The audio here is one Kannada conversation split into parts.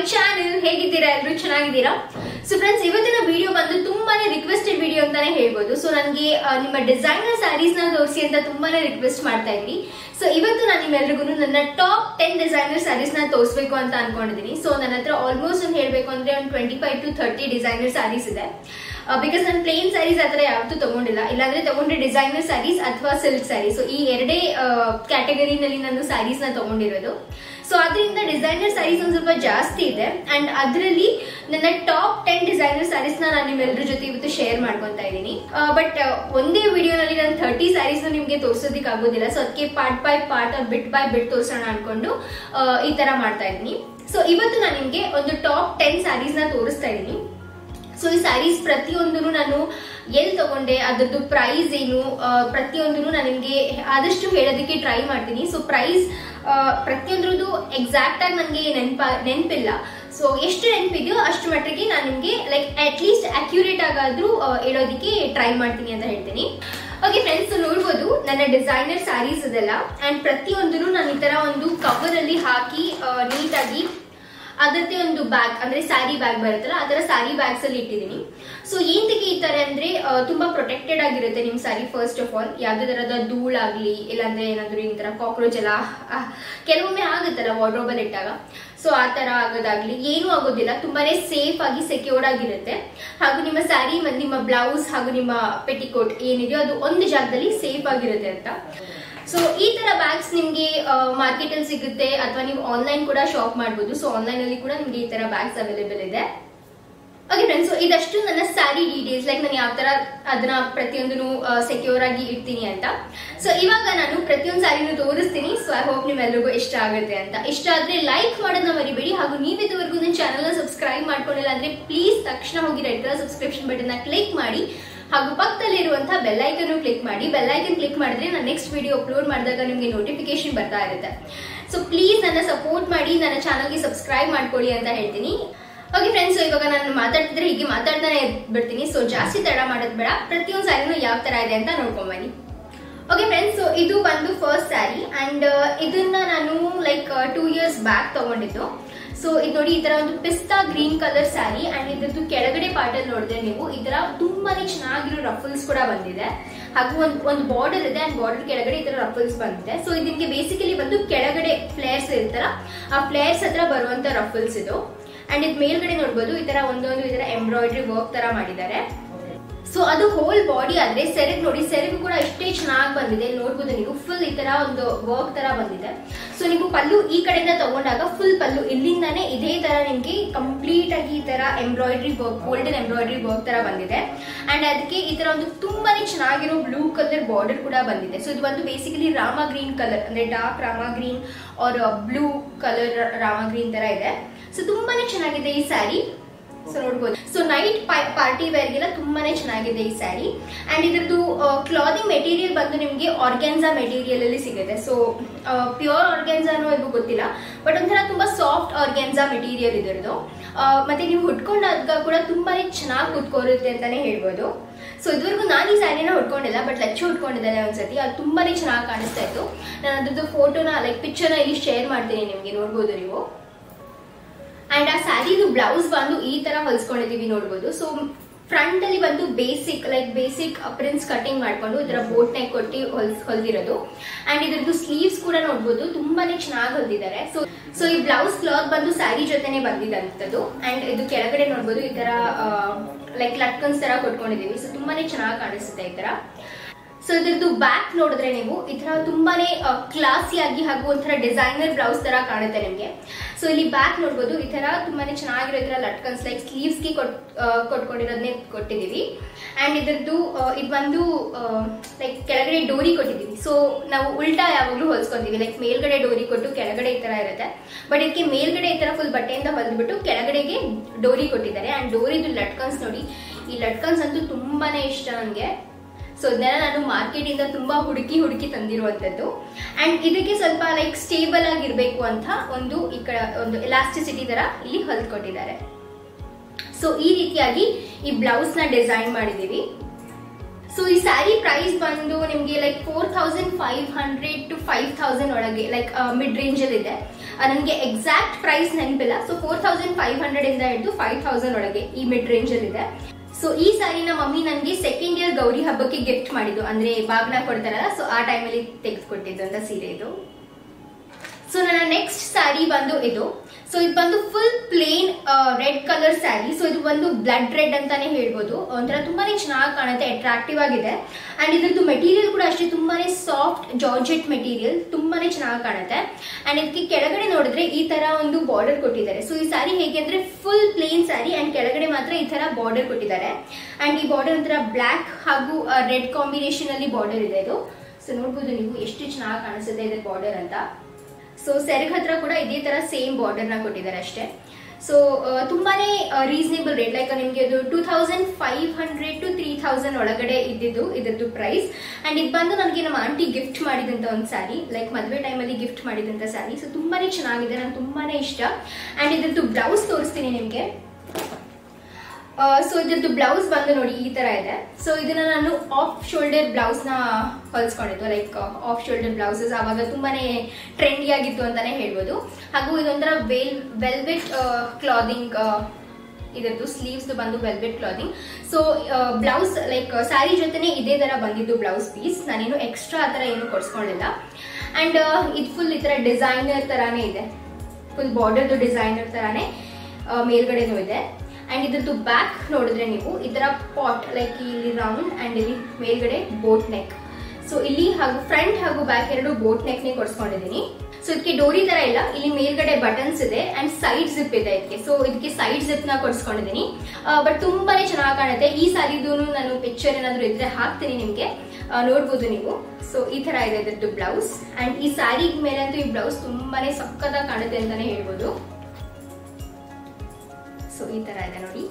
ಚಾನೆಲ್ ಹೇಗಿದ್ದೀರಾ ಎಲ್ಲರೂ ಚೆನ್ನಾಗಿದ್ದೀರಾ ಸೊ ಫ್ರೆಂಡ್ಸ್ ಇವತ್ತಿನ ವಿಡಿಯೋ ಬಂದು ತುಂಬಾನೇ ರಿಕ್ವೆಸ್ಟೆಡ್ ವಿಡಿಯೋ ಅಂತಾನೆ ಹೇಳ್ಬೋದು ಸೊ ನನಗೆ ನಿಮ್ಮ ಡಿಸೈನರ್ ಸ್ಯಾರೀಸ್ ನ ತೋರಿಸಿ ಅಂತ ತುಂಬಾನೇ ರಿಕ್ವೆಸ್ಟ್ ಮಾಡ್ತಾ ಇದ್ರಿ ಸೊ ಇವತ್ತು ನಾನು ನಿಮ್ಮೆಲ್ರಿಗೂ ನನ್ನ ಟಾಪ್ ಟೆನ್ ಡಿಸೈನರ್ ಸ್ಯಾರೀಸ್ ನ ತೋರಿಸಬೇಕು ಅಂತ ಅನ್ಕೊಂಡಿದ್ದೀನಿ ಸೊ ನನ್ನ ಹತ್ರ ಆಲ್ಮೋಸ್ಟ್ ಒಂದು ಹೇಳ್ಬೇಕು ಅಂದ್ರೆ ಒಂದು twenty five to thirty designer saris ಇದೆ ಬಿಕಾಸ್ ನಾನು ಪ್ಲೇನ್ ಸ್ಯಾರೀಸ್ ಆತರ ಯಾವತ್ತೂ ತಗೊಂಡಿಲ್ಲ ಇಲ್ಲಾಂದ್ರೆ ತಗೊಂಡ್ರೆ ಡಿಸೈನರ್ ಸ್ಯಾರೀಸ್ ಅಥವಾ ಸಿಲ್ಕ್ ಸ್ಯಾರೀಸ್ ಸೊ ಈ ಎರಡೇ ಕ್ಯಾಟಗರಿನಲ್ಲಿ ನಾನು ಸ್ಯಾರೀಸ್ ನ ತಗೊಂಡಿರೋದು ಸೊ ಅದರಿಂದ ಡಿಸೈನರ್ ಸ್ಯಾರೀಸ್ ಒಂದು ಸ್ವಲ್ಪ ಜಾಸ್ತಿ ಇದೆ ಅಂಡ್ ಅದರಲ್ಲಿ ನನ್ನ ಟಾಪ್ ಟೆನ್ ಡಿಸೈನರ್ ಸ್ಯಾರೀಸ್ ನ ನಾನು ನಿಮ್ಮೆಲ್ಲರ ಜೊತೆ ಇವತ್ತು ಶೇರ್ ಮಾಡ್ಕೊಂತಾ ಇದ್ದೀನಿ ಬಟ್ ಒಂದೇ ವಿಡಿಯೋನಲ್ಲಿ ನಾನು ಥರ್ಟಿ ಸ್ಯಾರೀಸ್ ನಿಮ್ಗೆ ತೋರ್ಸೋದಕ್ಕೆ ಆಗೋದಿಲ್ಲ ಸೊ ಅದಕ್ಕೆ part by part bit by bit ತೋರ್ಸೋಣ ಅನ್ಕೊಂಡು ಆ, ಈ ತರ ಮಾಡ್ತಾ ಇದ್ದೀನಿ ಸೊ ಇವತ್ತು ನಾನು ನಿಮ್ಗೆ ಒಂದು ಟಾಪ್ ಟೆನ್ ಸ್ಯಾರೀಸ್ ನ ತೋರಿಸ್ತಾ ಇದ್ದೀನಿ ಸೊ ಈ ಸ್ಯಾರೀಸ್ ಪ್ರತಿಯೊಂದನ್ನು ನಾನು ಎಲ್ಲಿ ತಗೊಂಡೆ ಅದರದ್ದು ಪ್ರೈಸ್ ಏನು ಆ, ಪ್ರತಿಯೊಂದನ್ನು ನಾನು ನಿಮಗೆ ಆದಷ್ಟು ಹೇಳೋದಕ್ಕೆ ಟ್ರೈ ಮಾಡ್ತೀನಿ ಸೊ ಪ್ರೈಸ್ ಪ್ರತಿಯೊಂದ್ರದ್ದು ಎಕ್ಸಾಕ್ಟ್ ಆಗಿ ನನಗೆ ನೆನಪ ನೆನಪಿಲ್ಲ ಸೊ ಎಷ್ಟು ನೆನಪಿದೆಯೋ ಅಷ್ಟು ಮಟ್ಟಿಗೆ ನಾನು ನಿಮಗೆ ಲೈಕ್ ಅಟ್ ಲೀಸ್ಟ್ ಅಕ್ಯುರೇಟ್ ಆಗಾದ್ರೂ ಆ, ಹೇಳೋದಕ್ಕೆ ಟ್ರೈ ಮಾಡ್ತೀನಿ ಅಂತ ಹೇಳ್ತೀನಿ ಓಕೆ ಫ್ರೆಂಡ್ಸ್ ನೋಡ್ಬೋದು ನನ್ನ ಡಿಸೈನರ್ ಸ್ಯಾರೀಸ್ ಇದೆಲ್ಲ ಅಂಡ್ ಪ್ರತಿಯೊಂದನ್ನು ನಾನು ಈ ತರ ಒಂದು ಕವರ್ ಅಲ್ಲಿ ಹಾಕಿ ನೀಟಾಗಿ ಅದರದ್ದೇ ಒಂದು ಬ್ಯಾಗ್ ಅಂದ್ರೆ ಸ್ಯಾರಿ ಬ್ಯಾಗ್ ಬರುತ್ತಲ್ಲ ಅದರ ಸ್ಯಾರಿ ಬ್ಯಾಗ್ಸ್ ಅಲ್ಲಿ ಇಟ್ಟಿದ್ದೀನಿ ಸೊ ಏಂತಕ್ಕೆ ಈ ತರ ಅಂದ್ರೆ ಆ, ತುಂಬಾ ಪ್ರೊಟೆಕ್ಟೆಡ್ ಆಗಿರುತ್ತೆ ನಿಮ್ ಸ್ಯಾರಿ ಫಸ್ಟ್ ಆಫ್ ಆಲ್ ಯಾವ್ದೇ ತರದ ಧೂಳಾಗ್ಲಿ ಇಲ್ಲಾಂದ್ರೆ ಏನಾದ್ರು ಈ ತರ ಕಾಕ್ರೋಚ್ ಎಲ್ಲ ಆ, ಕೆಲವೊಮ್ಮೆ ಆಗುತ್ತಲ್ಲ ವಾರ್ಡ್ರೋಬ್ ಅಲ್ಲಿ ಇಟ್ಟಾಗ ಸೊ ಆ ತರ ಆಗೋದಾಗ್ಲಿ ಏನೂ ಆಗೋದಿಲ್ಲ ತುಂಬಾನೇ ಸೇಫ್ ಆಗಿ ಸೆಕ್ಯೂರ್ಡ್ ಆಗಿರುತ್ತೆ ಹಾಗೂ ನಿಮ್ಮ ಸ್ಯಾರಿ ಮತ್ತು ನಿಮ್ಮ ಬ್ಲೌಸ್ ಹಾಗೂ ನಿಮ್ಮ ಪೆಟಿಕೋಟ್ ಏನಿದೆಯೋ ಅದು ಒಂದು ಜಾಗದಲ್ಲಿ ಸೇಫ್ ಆಗಿರುತ್ತೆ ಅಂತ ಸೊ ಈ ತರ ಬ್ಯಾಗ್ಸ್ ನಿಮ್ಗೆ ಮಾರ್ಕೆಟ್ ಅಲ್ಲಿ ಸಿಗುತ್ತೆ ಅಥವಾ ನೀವು ಆನ್ಲೈನ್ ಕೂಡ ಶಾಪ್ ಮಾಡಬಹುದು ಸೊ ಆನ್ಲೈನ್ ಅಲ್ಲಿ ಕೂಡ ನಿಮ್ಗೆ ಈ ತರ ಬ್ಯಾಗ್ಸ್ ಅವೈಲೇಬಲ್ ಇದೆ ಓಕೆ ಫ್ರೆಂಡ್ಸ್ ಸೊ ಇದಷ್ಟು ನನ್ನ ಸ್ಯಾರಿ ಡೀಟೇಲ್ಸ್ ಲೈಕ್ ನಾನು ಯಾವ ತರ ಅದನ್ನ ಪ್ರತಿಯೊಂದನ್ನು ಸೆಕ್ಯೂರ್ ಆಗಿ ಇಡ್ತೀನಿ ಅಂತ ಸೊ ಇವಾಗ ನಾನು ಪ್ರತಿಯೊಂದು ಸ್ಯಾರಿನೂ ತೋರಿಸ್ತೀನಿ ಸೊ ಐ ಹೋಪ್ ನಿಮ್ಮೆಲ್ಲರಿಗೂ ಇಷ್ಟ ಆಗುತ್ತೆ ಅಂತ ಇಷ್ಟ ಆದ್ರೆ ಲೈಕ್ ಮಾಡೋದನ್ನ ಮರಿಬೇಡಿ ಹಾಗೂ ನೀವು ಇದುವರೆಗೂ ನನ್ನ ಚಾನಲ್ ಸಬ್ಸ್ಕ್ರೈಬ್ ಮಾಡ್ಕೊಂಡಿಲ್ಲ ಅಂದ್ರೆ ಪ್ಲೀಸ್ ತಕ್ಷಣ ಹೋಗಿ ರೆಡ್ ಕಲರ್ ಸಬ್ಸ್ಕ್ರಿಪ್ಷನ್ ಬಟನ್ ನ ಕ್ಲಿಕ್ ಮಾಡಿ ಹಾಗೂ ಪಕ್ಕದಲ್ಲಿರುವಂತಹ ಬೆಲ್ಲೈಕನ್ ಕ್ಲಿಕ್ ಮಾಡಿ ಬೆಲ್ಲೈಕನ್ ಕ್ಲಿಕ್ ಮಾಡಿದ್ರೆ ನಾನು ನೆಕ್ಸ್ಟ್ ವಿಡಿಯೋ ಅಪ್ಲೋಡ್ ಮಾಡಿದಾಗ ನಿಮಗೆ ನೋಟಿಫಿಕೇಶನ್ ಬರ್ತಾ ಇರುತ್ತೆ ಸೊ ಪ್ಲೀಸ್ ನನ್ನ ಸಪೋರ್ಟ್ ಮಾಡಿ ನನ್ನ ಚಾನಲ್ಗೆ ಸಬ್ಸ್ಕ್ರೈಬ್ ಮಾಡ್ಕೊಳ್ಳಿ ಅಂತ ಹೇಳ್ತೀನಿ ಓಕೆ ಫ್ರೆಂಡ್ಸ್ ಇವಾಗ ನಾನು ಮಾತಾಡ್ತಿದ್ರೆ ಹೀಗೆ ಮಾತಾಡ್ತಾನೆ ಬಿಡ್ತೀನಿ ಸೊ ಜಾಸ್ತಿ ತಡ ಮಾಡೋದು ಬೇಡ ಪ್ರತಿಯೊಂದು ಸ್ಯಾರಿನೂ ಯಾವ ತರ ಇದೆ ಅಂತ ನೋಡ್ಕೊಂಬನ್ನಿ ಓಕೆ ಫ್ರೆಂಡ್ಸ್ ಸೊ ಇದು ಬಂದು ಫಸ್ಟ್ ಸ್ಯಾರಿ ಅಂಡ್ ಇದನ್ನ ನಾನು ಲೈಕ್ ಟೂ ಇಯರ್ಸ್ ಬ್ಯಾಕ್ ತಗೊಂಡಿದ್ದು ಸೊ ಇದು ನೋಡಿ ಈ ತರ ಒಂದು ಪಿಸ್ತಾ ಗ್ರೀನ್ ಕಲರ್ ಸ್ಯಾರಿ ಅಂಡ್ ಇದ್ರದ್ದು ಕೆಳಗಡೆ ಪಾರ್ಟ್ ಅಲ್ಲಿ ನೋಡಿದ್ರೆ ನೀವು ಈ ತರ ತುಂಬಾನೇ ಚೆನ್ನಾಗಿರೋ ರಫಲ್ಸ್ ಕೂಡ ಬಂದಿದೆ ಹಾಗೂ ಒಂದು ಒಂದು ಬಾರ್ಡರ್ ಇದೆ ಅಂಡ್ ಬಾರ್ಡರ್ ಕೆಳಗಡೆ ಈ ತರ ರಫಲ್ಸ್ ಬಂದಿದೆ ಸೊ ಇದಕ್ಕೆ ಬೇಸಿಕಲಿ ಬಂದು ಕೆಳಗಡೆ ಫ್ಲೇರ್ಸ್ ಇರ್ತಾರ ಆ ಫ್ಲೇರ್ಸ್ ಹತ್ರ ಬರುವಂತ ರಫಲ್ಸ್ ಇದು ಅಂಡ್ ಇದು ಮೇಲ್ಗಡೆ ನೋಡ್ಬೋದು ಈ ತರ ಒಂದೊಂದು ಈ ತರ ಎಂಬ್ರಾಯ್ಡ್ರಿ ವರ್ಕ್ ತರ ಮಾಡಿದ್ದಾರೆ ಸೊ ಅದು ಹೋಲ್ ಬಾಡಿ ಆದ್ರೆ ಸೆರಗ್ ನೋಡಿ ಸೆರಗು ಕೂಡ ಇಷ್ಟೇ ಚೆನ್ನಾಗಿ ಬಂದಿದೆ ನೋಡ್ಬೋದು ನೀವು ಫುಲ್ ಈ ತರ ಒಂದು ವರ್ಕ್ ತರ ಬಂದಿದೆ ಸೊ ನೀವು ಪಲ್ಲು ಈ ಕಡೆಯಿಂದ ತಗೊಂಡಾಗ ಫುಲ್ ಪಲ್ಲು ಇಲ್ಲಿಂದಾನೇ ಇದೇ ತರ ನಿಮ್ಗೆ ಕಂಪ್ಲೀಟ್ ಆಗಿ ಈ ತರ embroidery work golden embroidery work ತರ ಬಂದಿದೆ ಅಂಡ್ ಅದಕ್ಕೆ ಈ ತರ ಒಂದು ತುಂಬಾನೇ ಚೆನ್ನಾಗಿರೋ ಬ್ಲೂ ಕಲರ್ ಬಾರ್ಡರ್ ಕೂಡ ಬಂದಿದೆ ಸೊ ಇದು ಒಂದು ಬೇಸಿಕಲಿ ರಾಮ ಗ್ರೀನ್ ಕಲರ್ ಅಂದ್ರೆ dark rama green or blue colour rama green ತರ ಇದೆ ಸೊ ತುಂಬಾನೇ ಚೆನ್ನಾಗಿದೆ ಈ ಸ್ಯಾರಿ ಸೊ ನೋಡ್ಬೋದು ಸೊ ನೈಟ್ ಪಾರ್ಟಿ ವೇರ್ಗೆಲ್ಲ ತುಂಬಾನೇ ಚೆನ್ನಾಗಿದೆ ಈ ಸ್ಯಾರಿ ಅಂಡ್ ಇದ್ರದ್ದು ಕ್ಲಾದಿಂಗ್ ಮೆಟೀರಿಯಲ್ ಬಂದು ನಿಮಗೆ ಆರ್ಗ್ಯಾನ್ಸಾ ಮೆಟೀರಿಯಲ್ ಅಲ್ಲಿ ಸಿಗುತ್ತೆ ಸೊ ಪ್ಯೂರ್ ಆರ್ಗ್ಯಾನ್ಸಾನೋ ಇದು ಗೊತ್ತಿಲ್ಲ ಬಟ್ ಒಂಥರ ತುಂಬಾ ಸಾಫ್ಟ್ ಆರ್ಗ್ಯಾನ್ಸಾ ಮೆಟೀರಿಯಲ್ ಇದರದು ಮತ್ತೆ ನೀವು ಹುಟ್ಕೊಂಡಾಗ ಕೂಡ ತುಂಬಾನೇ ಚೆನ್ನಾಗಿ ಕೂತ್ಕೋರುತ್ತೆ ಅಂತಾನೆ ಹೇಳ್ಬೋದು ಸೊ ಇದುವರೆಗೂ ನಾನು ಈ ಸ್ಯಾರಿನ ಹುಡ್ಕೊಂಡಿಲ್ಲ ಬಟ್ ಲಚ್ಚು ಹುಡ್ಕೊಂಡಿದ್ದೇನೆ ಒಂದ್ಸತಿ ಅದು ತುಂಬಾನೇ ಚೆನ್ನಾಗಿ ಕಾಣಿಸ್ತಾ ಇತ್ತು ನಾನು ಅದ್ರದ್ದು ಫೋಟೋನ ಲೈಕ್ ಪಿಕ್ಚರ್ನ ಇಲ್ಲಿ ಶೇರ್ ಮಾಡ್ತೀನಿ ನಿಮಗೆ ನೋಡ್ಬೋದು ನೀವು ಅಂಡ್ ಆ ಸ್ಯಾರಿದು ಬ್ಲೌಸ್ ಬಂದು ಈ ತರ ಹೊಲ್ಸ್ಕೊಂಡಿದೀವಿ ನೋಡ್ಬೋದು ಸೊ ಫ್ರಂಟ್ ಅಲ್ಲಿ ಬಂದು basic like basic prince cutting ಮಾಡ್ಕೊಂಡು ಇದರ ಬೋಟ್ ನೆಕ್ ಕೊಟ್ಟು ಹೊಲ್ಸ್ ಹೊಲ್ದಿರೋದು ಅಂಡ್ ಇದ್ರದ್ದು ಸ್ಲೀವ್ಸ್ ಕೂಡ ನೋಡ್ಬೋದು ತುಂಬಾನೇ ಚೆನ್ನಾಗಿ ಹೊಲ್ದಿದ್ದಾರೆ ಸೊ ಸೊ ಈ ಬ್ಲೌಸ್ ಕ್ಲಾತ್ ಬಂದು ಸ್ಯಾರಿ ಜೊತೆನೆ ಬಂದಿದಂತದ್ದು ಅಂಡ್ ಇದು ಕೆಳಗಡೆ ನೋಡ್ಬೋದು ಈ ತರ ಲೈಕ್ ಲಟ್ಕನ್ಸ್ ತರ ಕೊಟ್ಕೊಂಡಿದೀವಿ ಸೊ ತುಂಬಾನೇ ಚೆನ್ನಾಗಿ ಕಾಣಿಸುತ್ತೆ ಈ ತರ ಸೊ ಇದ್ರದ್ದು ಬ್ಯಾಕ್ ನೋಡಿದ್ರೆ ನೀವು ಈ ತರ ತುಂಬಾನೇ ಕ್ಲಾಸಿ ಆಗಿ ಹಾಗೂ ಒಂಥರ ಡಿಸೈನರ್ ಬ್ಲೌಸ್ ತರ ಕಾಣುತ್ತೆ ನಿಮ್ಗೆ ಸೊ ಇಲ್ಲಿ ಬ್ಯಾಕ್ ನೋಡ್ಬೋದು ಈ ತರ ತುಂಬಾನೇ ಚೆನ್ನಾಗಿರೋ ಈ ತರ ಲಟ್ಕನ್ಸ್ ಲೈಕ್ ಸ್ಲೀವ್ಸ್ ಗೆ ಕೊಟ್ ಆ, ಕೊಟ್ಕೊಂಡಿರೋದನ್ನೇ ಕೊಟ್ಟಿದೀವಿ ಅಂಡ್ ಇದ್ರದ್ದು ಆ, ಇದು ಬಂದು ಲೈಕ್ ಕೆಳಗಡೆ ಡೋರಿ ಕೊಟ್ಟಿದೀವಿ ಸೊ ನಾವು ಉಲ್ಟಾ ಯಾವಾಗ್ಲೂ ಹೊಲ್ಸ್ಕೊಂತೀವಿ ಲೈಕ್ ಮೇಲ್ಗಡೆ ಡೋರಿ ಕೊಟ್ಟು ಕೆಳಗಡೆ ಈ ತರ ಇರುತ್ತೆ ಬಟ್ ಇದಕ್ಕೆ ಮೇಲ್ಗಡೆ ಈ ತರ ಫುಲ್ ಬಟ್ಟೆಯಿಂದ ಹೊಲ್ದ್ಬಿಟ್ಟು ಕೆಳಗಡೆಗೆ ಡೋರಿ ಕೊಟ್ಟಿದ್ದಾರೆ ಅಂಡ್ ಡೋರಿದು ಲಟ್ಕನ್ಸ್ ನೋಡಿ ಈ ಲಟ್ಕನ್ಸ್ ಅಂತೂ ತುಂಬಾನೇ ಇಷ್ಟ ನನಗೆ ಸೊ ಇದನ್ನೆಲ್ಲ ನಾನು ಮಾರ್ಕೆಟ್ ಇಂದ ತುಂಬಾ ಹುಡುಕಿ ಹುಡುಕಿ ತಂದಿರುವಂತದ್ದು ಅಂಡ್ ಇದಕ್ಕೆ ಸ್ವಲ್ಪ ಲೈಕ್ ಸ್ಟೇಬಲ್ ಆಗಿರ್ಬೇಕು ಅಂತ ಒಂದು ಈ ಕಡೆ ಒಂದು ಎಲಾಸ್ಟಿಸಿಟಿ ತರ ಇಲ್ಲಿ ಹೊಲ್ಕೊಟ್ಟಿದ್ದಾರೆ ಸೊ ಈ ರೀತಿಯಾಗಿ ಈ ಬ್ಲೌಸ್ ನ ಡಿಸೈನ್ ಮಾಡಿದೀವಿ ಸೊ ಈ ಸ್ಯಾರಿ ಪ್ರೈಸ್ ಬಂದು ನಿಮ್ಗೆ like four thousand five hundred to five thousand ಒಳಗೆ ಲೈಕ್ ಮಿಡ್ ರೇಂಜ್ ಅಲ್ಲಿ ಇದೆ ನನಗೆ ಎಕ್ಸಾಕ್ಟ್ ಪ್ರೈಸ್ ನೆನಪಿಲ್ಲ so four thousand five hundred ಇಂದ ಹಿಡಿದು ಫೈವ್ ತೌಸಂಡ್ ಒಳಗೆ ಈ ಮಿಡ್ ರೇಂಜ್ ಅಲ್ಲಿ ಇದೆ ಸೊ ಈ ಸಾರಿನ ಮಮ್ಮಿ ನನಗೆ ಸೆಕೆಂಡ್ ಇಯರ್ ಗೌರಿ ಹಬ್ಬಕ್ಕೆ ಗಿಫ್ಟ್ ಮಾಡಿದ್ದು ಅಂದ್ರೆ ಬಾಗ್ನ ಕೊಡ್ತಾರಲ್ಲ ಸೊ ಆ ಟೈಮಲ್ಲಿ ತೆಗೆದುಕೊಟ್ಟಿದ್ದು ಅಂತ ಸೀರೆ ಇದು ಸೊ ನನ್ನ ನೆಕ್ಸ್ಟ್ ಸ್ಯಾರಿ ಬಂದು ಇದು ಸೊ ಇದು ಬಂದು full plain red colour sari so ಇದು ಒಂದು ಬ್ಲಡ್ ರೆಡ್ ಅಂತಾನೆ ಹೇಳ್ಬೋದು ಒಂಥರ ತುಂಬಾನೇ ಚೆನ್ನಾಗಿ ಕಾಣುತ್ತೆ ಅಟ್ರಾಕ್ಟಿವ್ ಆಗಿದೆ ಅಂಡ್ ಇದ್ರದ್ದು ಮೆಟೀರಿಯಲ್ ಕೂಡ ಅಷ್ಟೇ ತುಂಬಾನೇ ಸಾಫ್ಟ್ ಜಾರ್ಜೆಟ್ ಮೆಟೀರಿಯಲ್ ತುಂಬಾನೇ ಚೆನ್ನಾಗಿ ಕಾಣುತ್ತೆ ಅಂಡ್ ಇದಕ್ಕೆ ಕೆಳಗಡೆ ನೋಡಿದ್ರೆ ಈ ತರ ಒಂದು ಬಾರ್ಡರ್ ಕೊಟ್ಟಿದ್ದಾರೆ ಸೊ ಈ ಸ್ಯಾರಿ ಹೇಗೆ ಅಂದ್ರೆ ಫುಲ್ ಪ್ಲೇನ್ ಸ್ಯಾರಿ ಅಂಡ್ ಕೆಳಗಡೆ ಮಾತ್ರ ಈ ತರ ಬಾರ್ಡರ್ ಕೊಟ್ಟಿದ್ದಾರೆ ಅಂಡ್ ಈ ಬಾರ್ಡರ್ ಒಂಥರ ಬ್ಲಾಕ್ ಹಾಗೂ ರೆಡ್ ಕಾಂಬಿನೇಷನ್ ಅಲ್ಲಿ ಬಾರ್ಡರ್ ಇದೆ ಇದು ಸೊ ನೋಡ್ಬೋದು ನೀವು ಎಷ್ಟು ಚೆನ್ನಾಗಿ ಕಾಣಿಸುತ್ತೆ ಇದ್ರ ಬಾರ್ಡರ್ ಅಂತ ಸೊ ಸೆರಗ್ ಹತ್ರ ಕೂಡ ಇದೇ ತರ ಸೇಮ್ ಬಾರ್ಡರ್ ನ ಕೊಟ್ಟಿದ್ದಾರೆ ಅಷ್ಟೇ ಸೊ ತುಂಬಾನೇ ರೀಸನೇಬಲ್ ರೇಟ್ ಲೈಕ್ ನಿಮ್ಗೆ ಇದು two thousand five hundred to three thousand ಒಳಗಡೆ ಇದ್ದಿದ್ದು ಇದ್ರದ್ದು ಪ್ರೈಸ್ ಅಂಡ್ ಇದು ಬಂದು ನನಗೆ ನಮ್ಮ ಆಂಟಿ ಗಿಫ್ಟ್ ಮಾಡಿದಂತ ಒಂದು ಸ್ಯಾರಿ ಲೈಕ್ ಮದುವೆ ಟೈಮಲ್ಲಿ ಗಿಫ್ಟ್ ಮಾಡಿದಂತ ಸ್ಯಾರಿ ಸೊ ತುಂಬಾನೇ ಚೆನ್ನಾಗಿದೆ ನಂಗೆ ತುಂಬಾನೇ ಇಷ್ಟ ಅಂಡ್ ಇದ್ರದ್ದು ಬ್ಲೌಸ್ ತೋರಿಸ್ತೀನಿ ನಿಮ್ಗೆ ಸೊ ಇದ್ರದ್ದು ಬ್ಲೌಸ್ ಬಂದು ನೋಡಿ ಈ ತರ ಇದೆ ಸೊ ಇದನ್ನ ನಾನು ಆಫ್ ಶೋಲ್ಡರ್ ಬ್ಲೌಸ್ ನ ಹೊಲಿಸ್ಕೊಂಡಿದ್ದು ಲೈಕ್ ಆಫ್ ಶೋಲ್ಡರ್ ಬ್ಲೌಸಸ್ ಆವಾಗ ತುಂಬಾನೇ ಟ್ರೆಂಡಿ ಆಗಿತ್ತು ಅಂತಾನೆ ಹೇಳ್ಬೋದು ಹಾಗೂ ಇದೊಂಥರ ವೆಲ್ ವೆಲ್ವೆಟ್ ಕ್ಲಾದಿಂಗ್ ಇದರದ್ದು ಸ್ಲೀವ್ಸ್ ಬಂದು velvet clothing so blouse like sari ಜೊತೆನೆ ಇದೇ ತರ ಬಂದಿದ್ದು ಬ್ಲೌಸ್ ಪೀಸ್ ನಾನೇನು ಎಕ್ಸ್ಟ್ರಾ ಆ ಥರ ಏನು ಕೊಡ್ಸ್ಕೊಂಡಿಲ್ಲ ಅಂಡ್ ಇದು ಫುಲ್ ಈ ತರ ಡಿಸೈನರ್ ತರಾನೇ ಇದೆ ಫುಲ್ ಬಾರ್ಡರ್ದು ಡಿಸೈನರ್ ತರಾನೇ ಮೇಲ್ಗಡೆನೂ ಇದೆ ಅಂಡ್ ಇದ್ರದ್ದು ಬ್ಯಾಕ್ ನೋಡಿದ್ರೆ ನೀವು ಈ ತರ ಪಾಟ್ ಲೈಕ್ ಇಲ್ಲಿ ರೌಂಡ್ ಅಂಡ್ ಇಲ್ಲಿ ಮೇಲ್ಗಡೆ ಬೋಟ್ ನೆಕ್ ಸೊ ಇಲ್ಲಿ ಹಾಗೂ ಫ್ರಂಟ್ ಹಾಗೂ ಬ್ಯಾಕ್ ಎರಡು ಬೋಟ್ ನೆಕ್ ನೇ ಕೊಡ್ಸ್ಕೊಂಡಿದ್ದೀನಿ ಸೊ ಇದಕ್ಕೆ ಡೋರಿ ತರ ಇಲ್ಲ ಇಲ್ಲಿ ಮೇಲ್ಗಡೆ ಬಟನ್ಸ್ ಇದೆ ಅಂಡ್ ಸೈಡ್ ಜಿಪ್ ಇದೆ ಇದಕ್ಕೆ ಸೊ ಇದಕ್ಕೆ ಸೈಡ್ ಜಿಪ್ ನ ಕೊಡ್ಸ್ಕೊಂಡಿದ್ದೀನಿ ಬಟ್ ತುಂಬಾನೇ ಚೆನ್ನಾಗಿ ಕಾಣುತ್ತೆ ಈ ಸಾರಿದು ನಾನು ಪಿಕ್ಚರ್ ಏನಾದ್ರು ಇದ್ರೆ ಹಾಕ್ತೀನಿ ನಿಮ್ಗೆ ನೋಡ್ಬೋದು ನೀವು ಸೊ ಈ ತರ ಇದೆ ಇದ್ರದ್ದು ಬ್ಲೌಸ್ ಅಂಡ್ ಈ ಸ್ಯಾರಿ ಮೇಲಂತೂ ಈ ಬ್ಲೌಸ್ ತುಂಬಾನೇ ಸಕ್ಕತ್ತಾಗಿ ಕಾಣುತ್ತೆ ಅಂತಾನೆ ಹೇಳ್ಬೋದು ಸೊ ಈ ತರ ಇದೆ ನೋಡಿ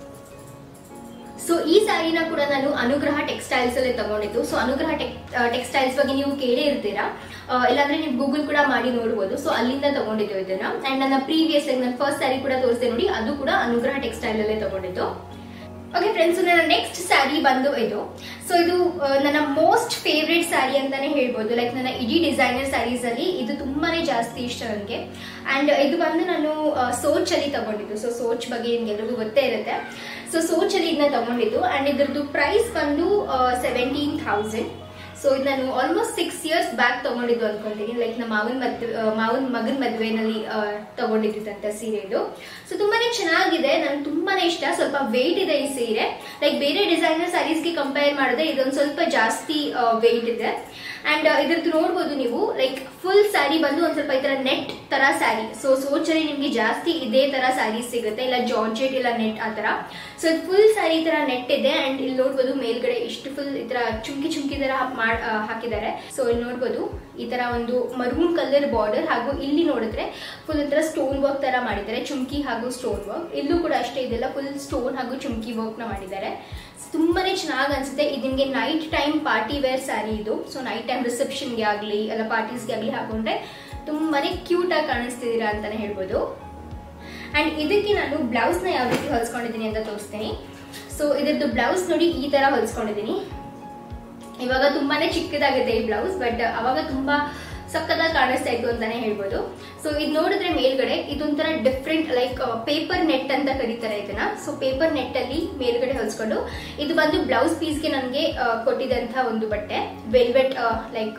ಸೊ ಈ ಸ್ಯಾರಿನ ಕೂಡ ನಾನು ಅನುಗ್ರಹ ಟೆಕ್ಸ್ಟೈಲ್ಸ್ ಅಲ್ಲೇ ತಗೊಂಡಿದ್ದು ಸೊ ಅನುಗ್ರಹ ಟೆಕ್ಸ್ಟೈಲ್ಸ್ ಬಗ್ಗೆ ನೀವು ಕೇಳೇ ಇರ್ತೀರಾ ಇಲ್ಲಾಂದ್ರೆ ನೀವು ಗೂಗಲ್ ಕೂಡ ಮಾಡಿ ನೋಡ್ಬೋದು ಸೊ ಅಲ್ಲಿಂದ ತಗೊಂಡಿದ್ದು ಇದನ್ನ ಅಂಡ್ ನನ್ನ ಪ್ರೀವಿಯಸ್ ನನ್ನ ಫಸ್ಟ್ ಸ್ಯಾರಿ ಕೂಡ ತೋರಿಸ್ದೆ ನೋಡಿ ಅದು ಕೂಡ ಅನುಗ್ರಹ ಟೆಕ್ಸ್ಟೈಲ್ ಅಲ್ಲೇ ತಗೊಂಡಿದ್ದು ಓಕೆ ಫ್ರೆಂಡ್ಸ್ ನನ್ನ ನೆಕ್ಸ್ಟ್ ಸ್ಯಾರಿ ಬಂದು ಇದು ಸೊ ಇದು ನನ್ನ ಮೋಸ್ಟ್ ಫೇವ್ರೆಟ್ ಸ್ಯಾರಿ ಅಂತಾನೆ ಹೇಳ್ಬೋದು ಲೈಕ್ ನನ್ನ ಇಡೀ ಡಿಸೈನರ್ ಸ್ಯಾರೀಸ್ ಅಲ್ಲಿ ಇದು ತುಂಬಾನೇ ಜಾಸ್ತಿ ಇಷ್ಟ ನನಗೆ ಅಂಡ್ ಇದು ಬಂದು ನಾನು ಸೋಚ್ ಅಲ್ಲಿ ತಗೊಂಡಿದ್ದು ಸೊ ಸೋಚ್ ಬಗ್ಗೆ ನಿಮ್ಗೆಲ್ರಿಗೂ ಗೊತ್ತೇ ಇರುತ್ತೆ ಸೊ ಸೋಚ್ ಅಲ್ಲಿ ಇದನ್ನ ತಗೊಂಡಿದ್ದು ಅಂಡ್ ಇದ್ರದ್ದು ಪ್ರೈಸ್ ಬಂದು ಸೆವೆಂಟೀನ್ ಥೌಸಂಡ್ ಸೊ ಇದು ನಾನು ಆಲ್ಮೋಸ್ಟ್ ಸಿಕ್ಸ್ ಇಯರ್ಸ್ ಬ್ಯಾಕ್ ತಗೊಂಡಿದ್ದು ಅನ್ಕೊಂತೀನಿ ಲೈಕ್ ನಮ್ಮ ಮಾವನ್ ಮದ್ವೆ ಮಾವನ್ ಮಗನ್ ಮದ್ವೆನಲ್ಲಿ ತಗೊಂಡಿದ್ದಂತ ಸೀರೆ ಇದು ಸೊ ತುಂಬಾನೇ ಚೆನ್ನಾಗಿದೆ ನನ್ಗೆ ತುಂಬಾನೇ ಇಷ್ಟ ಸ್ವಲ್ಪ ವೇಟ್ ಇದೆ ಈ ಸೀರೆ ಲೈಕ್ ಬೇರೆ ಡಿಸೈನರ್ ಸ್ಯಾರೀಸ್ಗೆ ಕಂಪೇರ್ ಮಾಡಿದ್ರೆ ಇದೊಂದು ಸ್ವಲ್ಪ ಜಾಸ್ತಿ ವೇಟ್ ಇದೆ ಅಂಡ್ ಇದ್ರದ್ದು ನೋಡ್ಬೋದು ನೀವು ಲೈಕ್ ಫುಲ್ ಸ್ಯಾರಿ ಬಂದು ಒಂದ್ ಸ್ವಲ್ಪ ಈ ತರ ನೆಟ್ ತರ ಸ್ಯಾರಿ ಸೊ ಸೋಚರಿ ನಿಮ್ಗೆ ಜಾಸ್ತಿ ಇದೇ ತರ ಸ್ಯಾರಿ ಸಿಗುತ್ತೆ ಇಲ್ಲ ಜಾರ್ಜೆಟ್ ಇಲ್ಲ ನೆಟ್ ಆ ತರ ಸೊ ಇದು ಫುಲ್ ಸ್ಯಾರಿ ತರ ನೆಟ್ ಇದೆ ಅಂಡ್ ಇಲ್ಲಿ ನೋಡ್ಬೋದು ಮೇಲ್ಗಡೆ ಇಷ್ಟು ಫುಲ್ ಈ ತರ ಚುಮ್ಕಿ ಚುಮ್ಕಿ ತರ ಮಾಡ್ ಹಾಕಿದ್ದಾರೆ ಸೊ ಇಲ್ಲಿ ನೋಡ್ಬೋದು ಈ ತರ ಒಂದು ಮರೂನ್ ಕಲರ್ ಬಾರ್ಡರ್ ಹಾಗೂ ಇಲ್ಲಿ ನೋಡಿದ್ರೆ ಫುಲ್ ಈ ತರ ಸ್ಟೋನ್ ವರ್ಕ್ ತರ ಮಾಡಿದ್ದಾರೆ ಚುಮ್ಕಿ ಹಾಗೂ ಸ್ಟೋನ್ ವರ್ಕ್ ಇಲ್ಲೂ ಕೂಡ ಅಷ್ಟೇ ಇದೆಲ್ಲ ಫುಲ್ ಸ್ಟೋನ್ ಹಾಗೂ ಚುಮ್ಕಿ ವರ್ಕ್ ನ ಮಾಡಿದ್ದಾರೆ ತುಂಬಾನೇ ಚೆನ್ನಾಗಿ ಅನ್ಸುತ್ತೆ ಇದು ನಿಮಗೆ night time party wear sari ಇದು ಸೊ ನೈಟ್ ಟೈಮ್ ರಿಸೆಪ್ಷನ್ಗೆ ಆಗಲಿ ಅಲ್ಲ ಪಾರ್ಟೀಸ್ಗೆ ಆಗಲಿ ಹಾಕೊಂಡ್ರೆ ತುಂಬಾನೇ ಕ್ಯೂಟ್ ಆಗಿ ಕಾಣಿಸ್ತಿದ್ದೀರಾ ಅಂತಾನೆ ಹೇಳ್ಬೋದು ಅಂಡ್ ಇದಕ್ಕೆ ನಾನು ಬ್ಲೌಸ್ ನ ಯಾವ ರೀತಿ ಹೊಲ್ಸ್ಕೊಂಡಿದ್ದೀನಿ ಅಂತ ತೋರಿಸ್ತೀನಿ ಸೊ ಇದ್ರದ್ದು ಬ್ಲೌಸ್ ನೋಡಿ ಈ ತರ ಹೊಲ್ಸ್ಕೊಂಡಿದ್ದೀನಿ ಇವಾಗ ತುಂಬಾನೇ ಚಿಕ್ಕದಾಗಿದೆ ಈ ಬ್ಲೌಸ್ ಬಟ್ ಅವಾಗ ತುಂಬಾ ಸಕ್ಕದಾಗಿ ಕಾಣಿಸ್ತಾ ಇತ್ತು ಅಂತಾನೆ ಹೇಳ್ಬೋದು ಸೊ ಇದು ನೋಡಿದ್ರೆ ಮೇಲ್ಗಡೆ ಇದೊಂಥರ ಡಿಫ್ರೆಂಟ್ ಲೈಕ್ ಪೇಪರ್ ನೆಟ್ ಅಂತ ಕರೀತಾರೆ ಇದನ್ನ ಸೊ ಪೇಪರ್ ನೆಟ್ ಅಲ್ಲಿ ಮೇಲ್ಗಡೆ ಹೊಲ್ಸ್ಕೊಂಡು ಇದು ಬಂದು ಬ್ಲೌಸ್ ಪೀಸ್ಗೆ ನನಗೆ ಕೊಟ್ಟಿದಂತ ಒಂದು ಬಟ್ಟೆ velvet like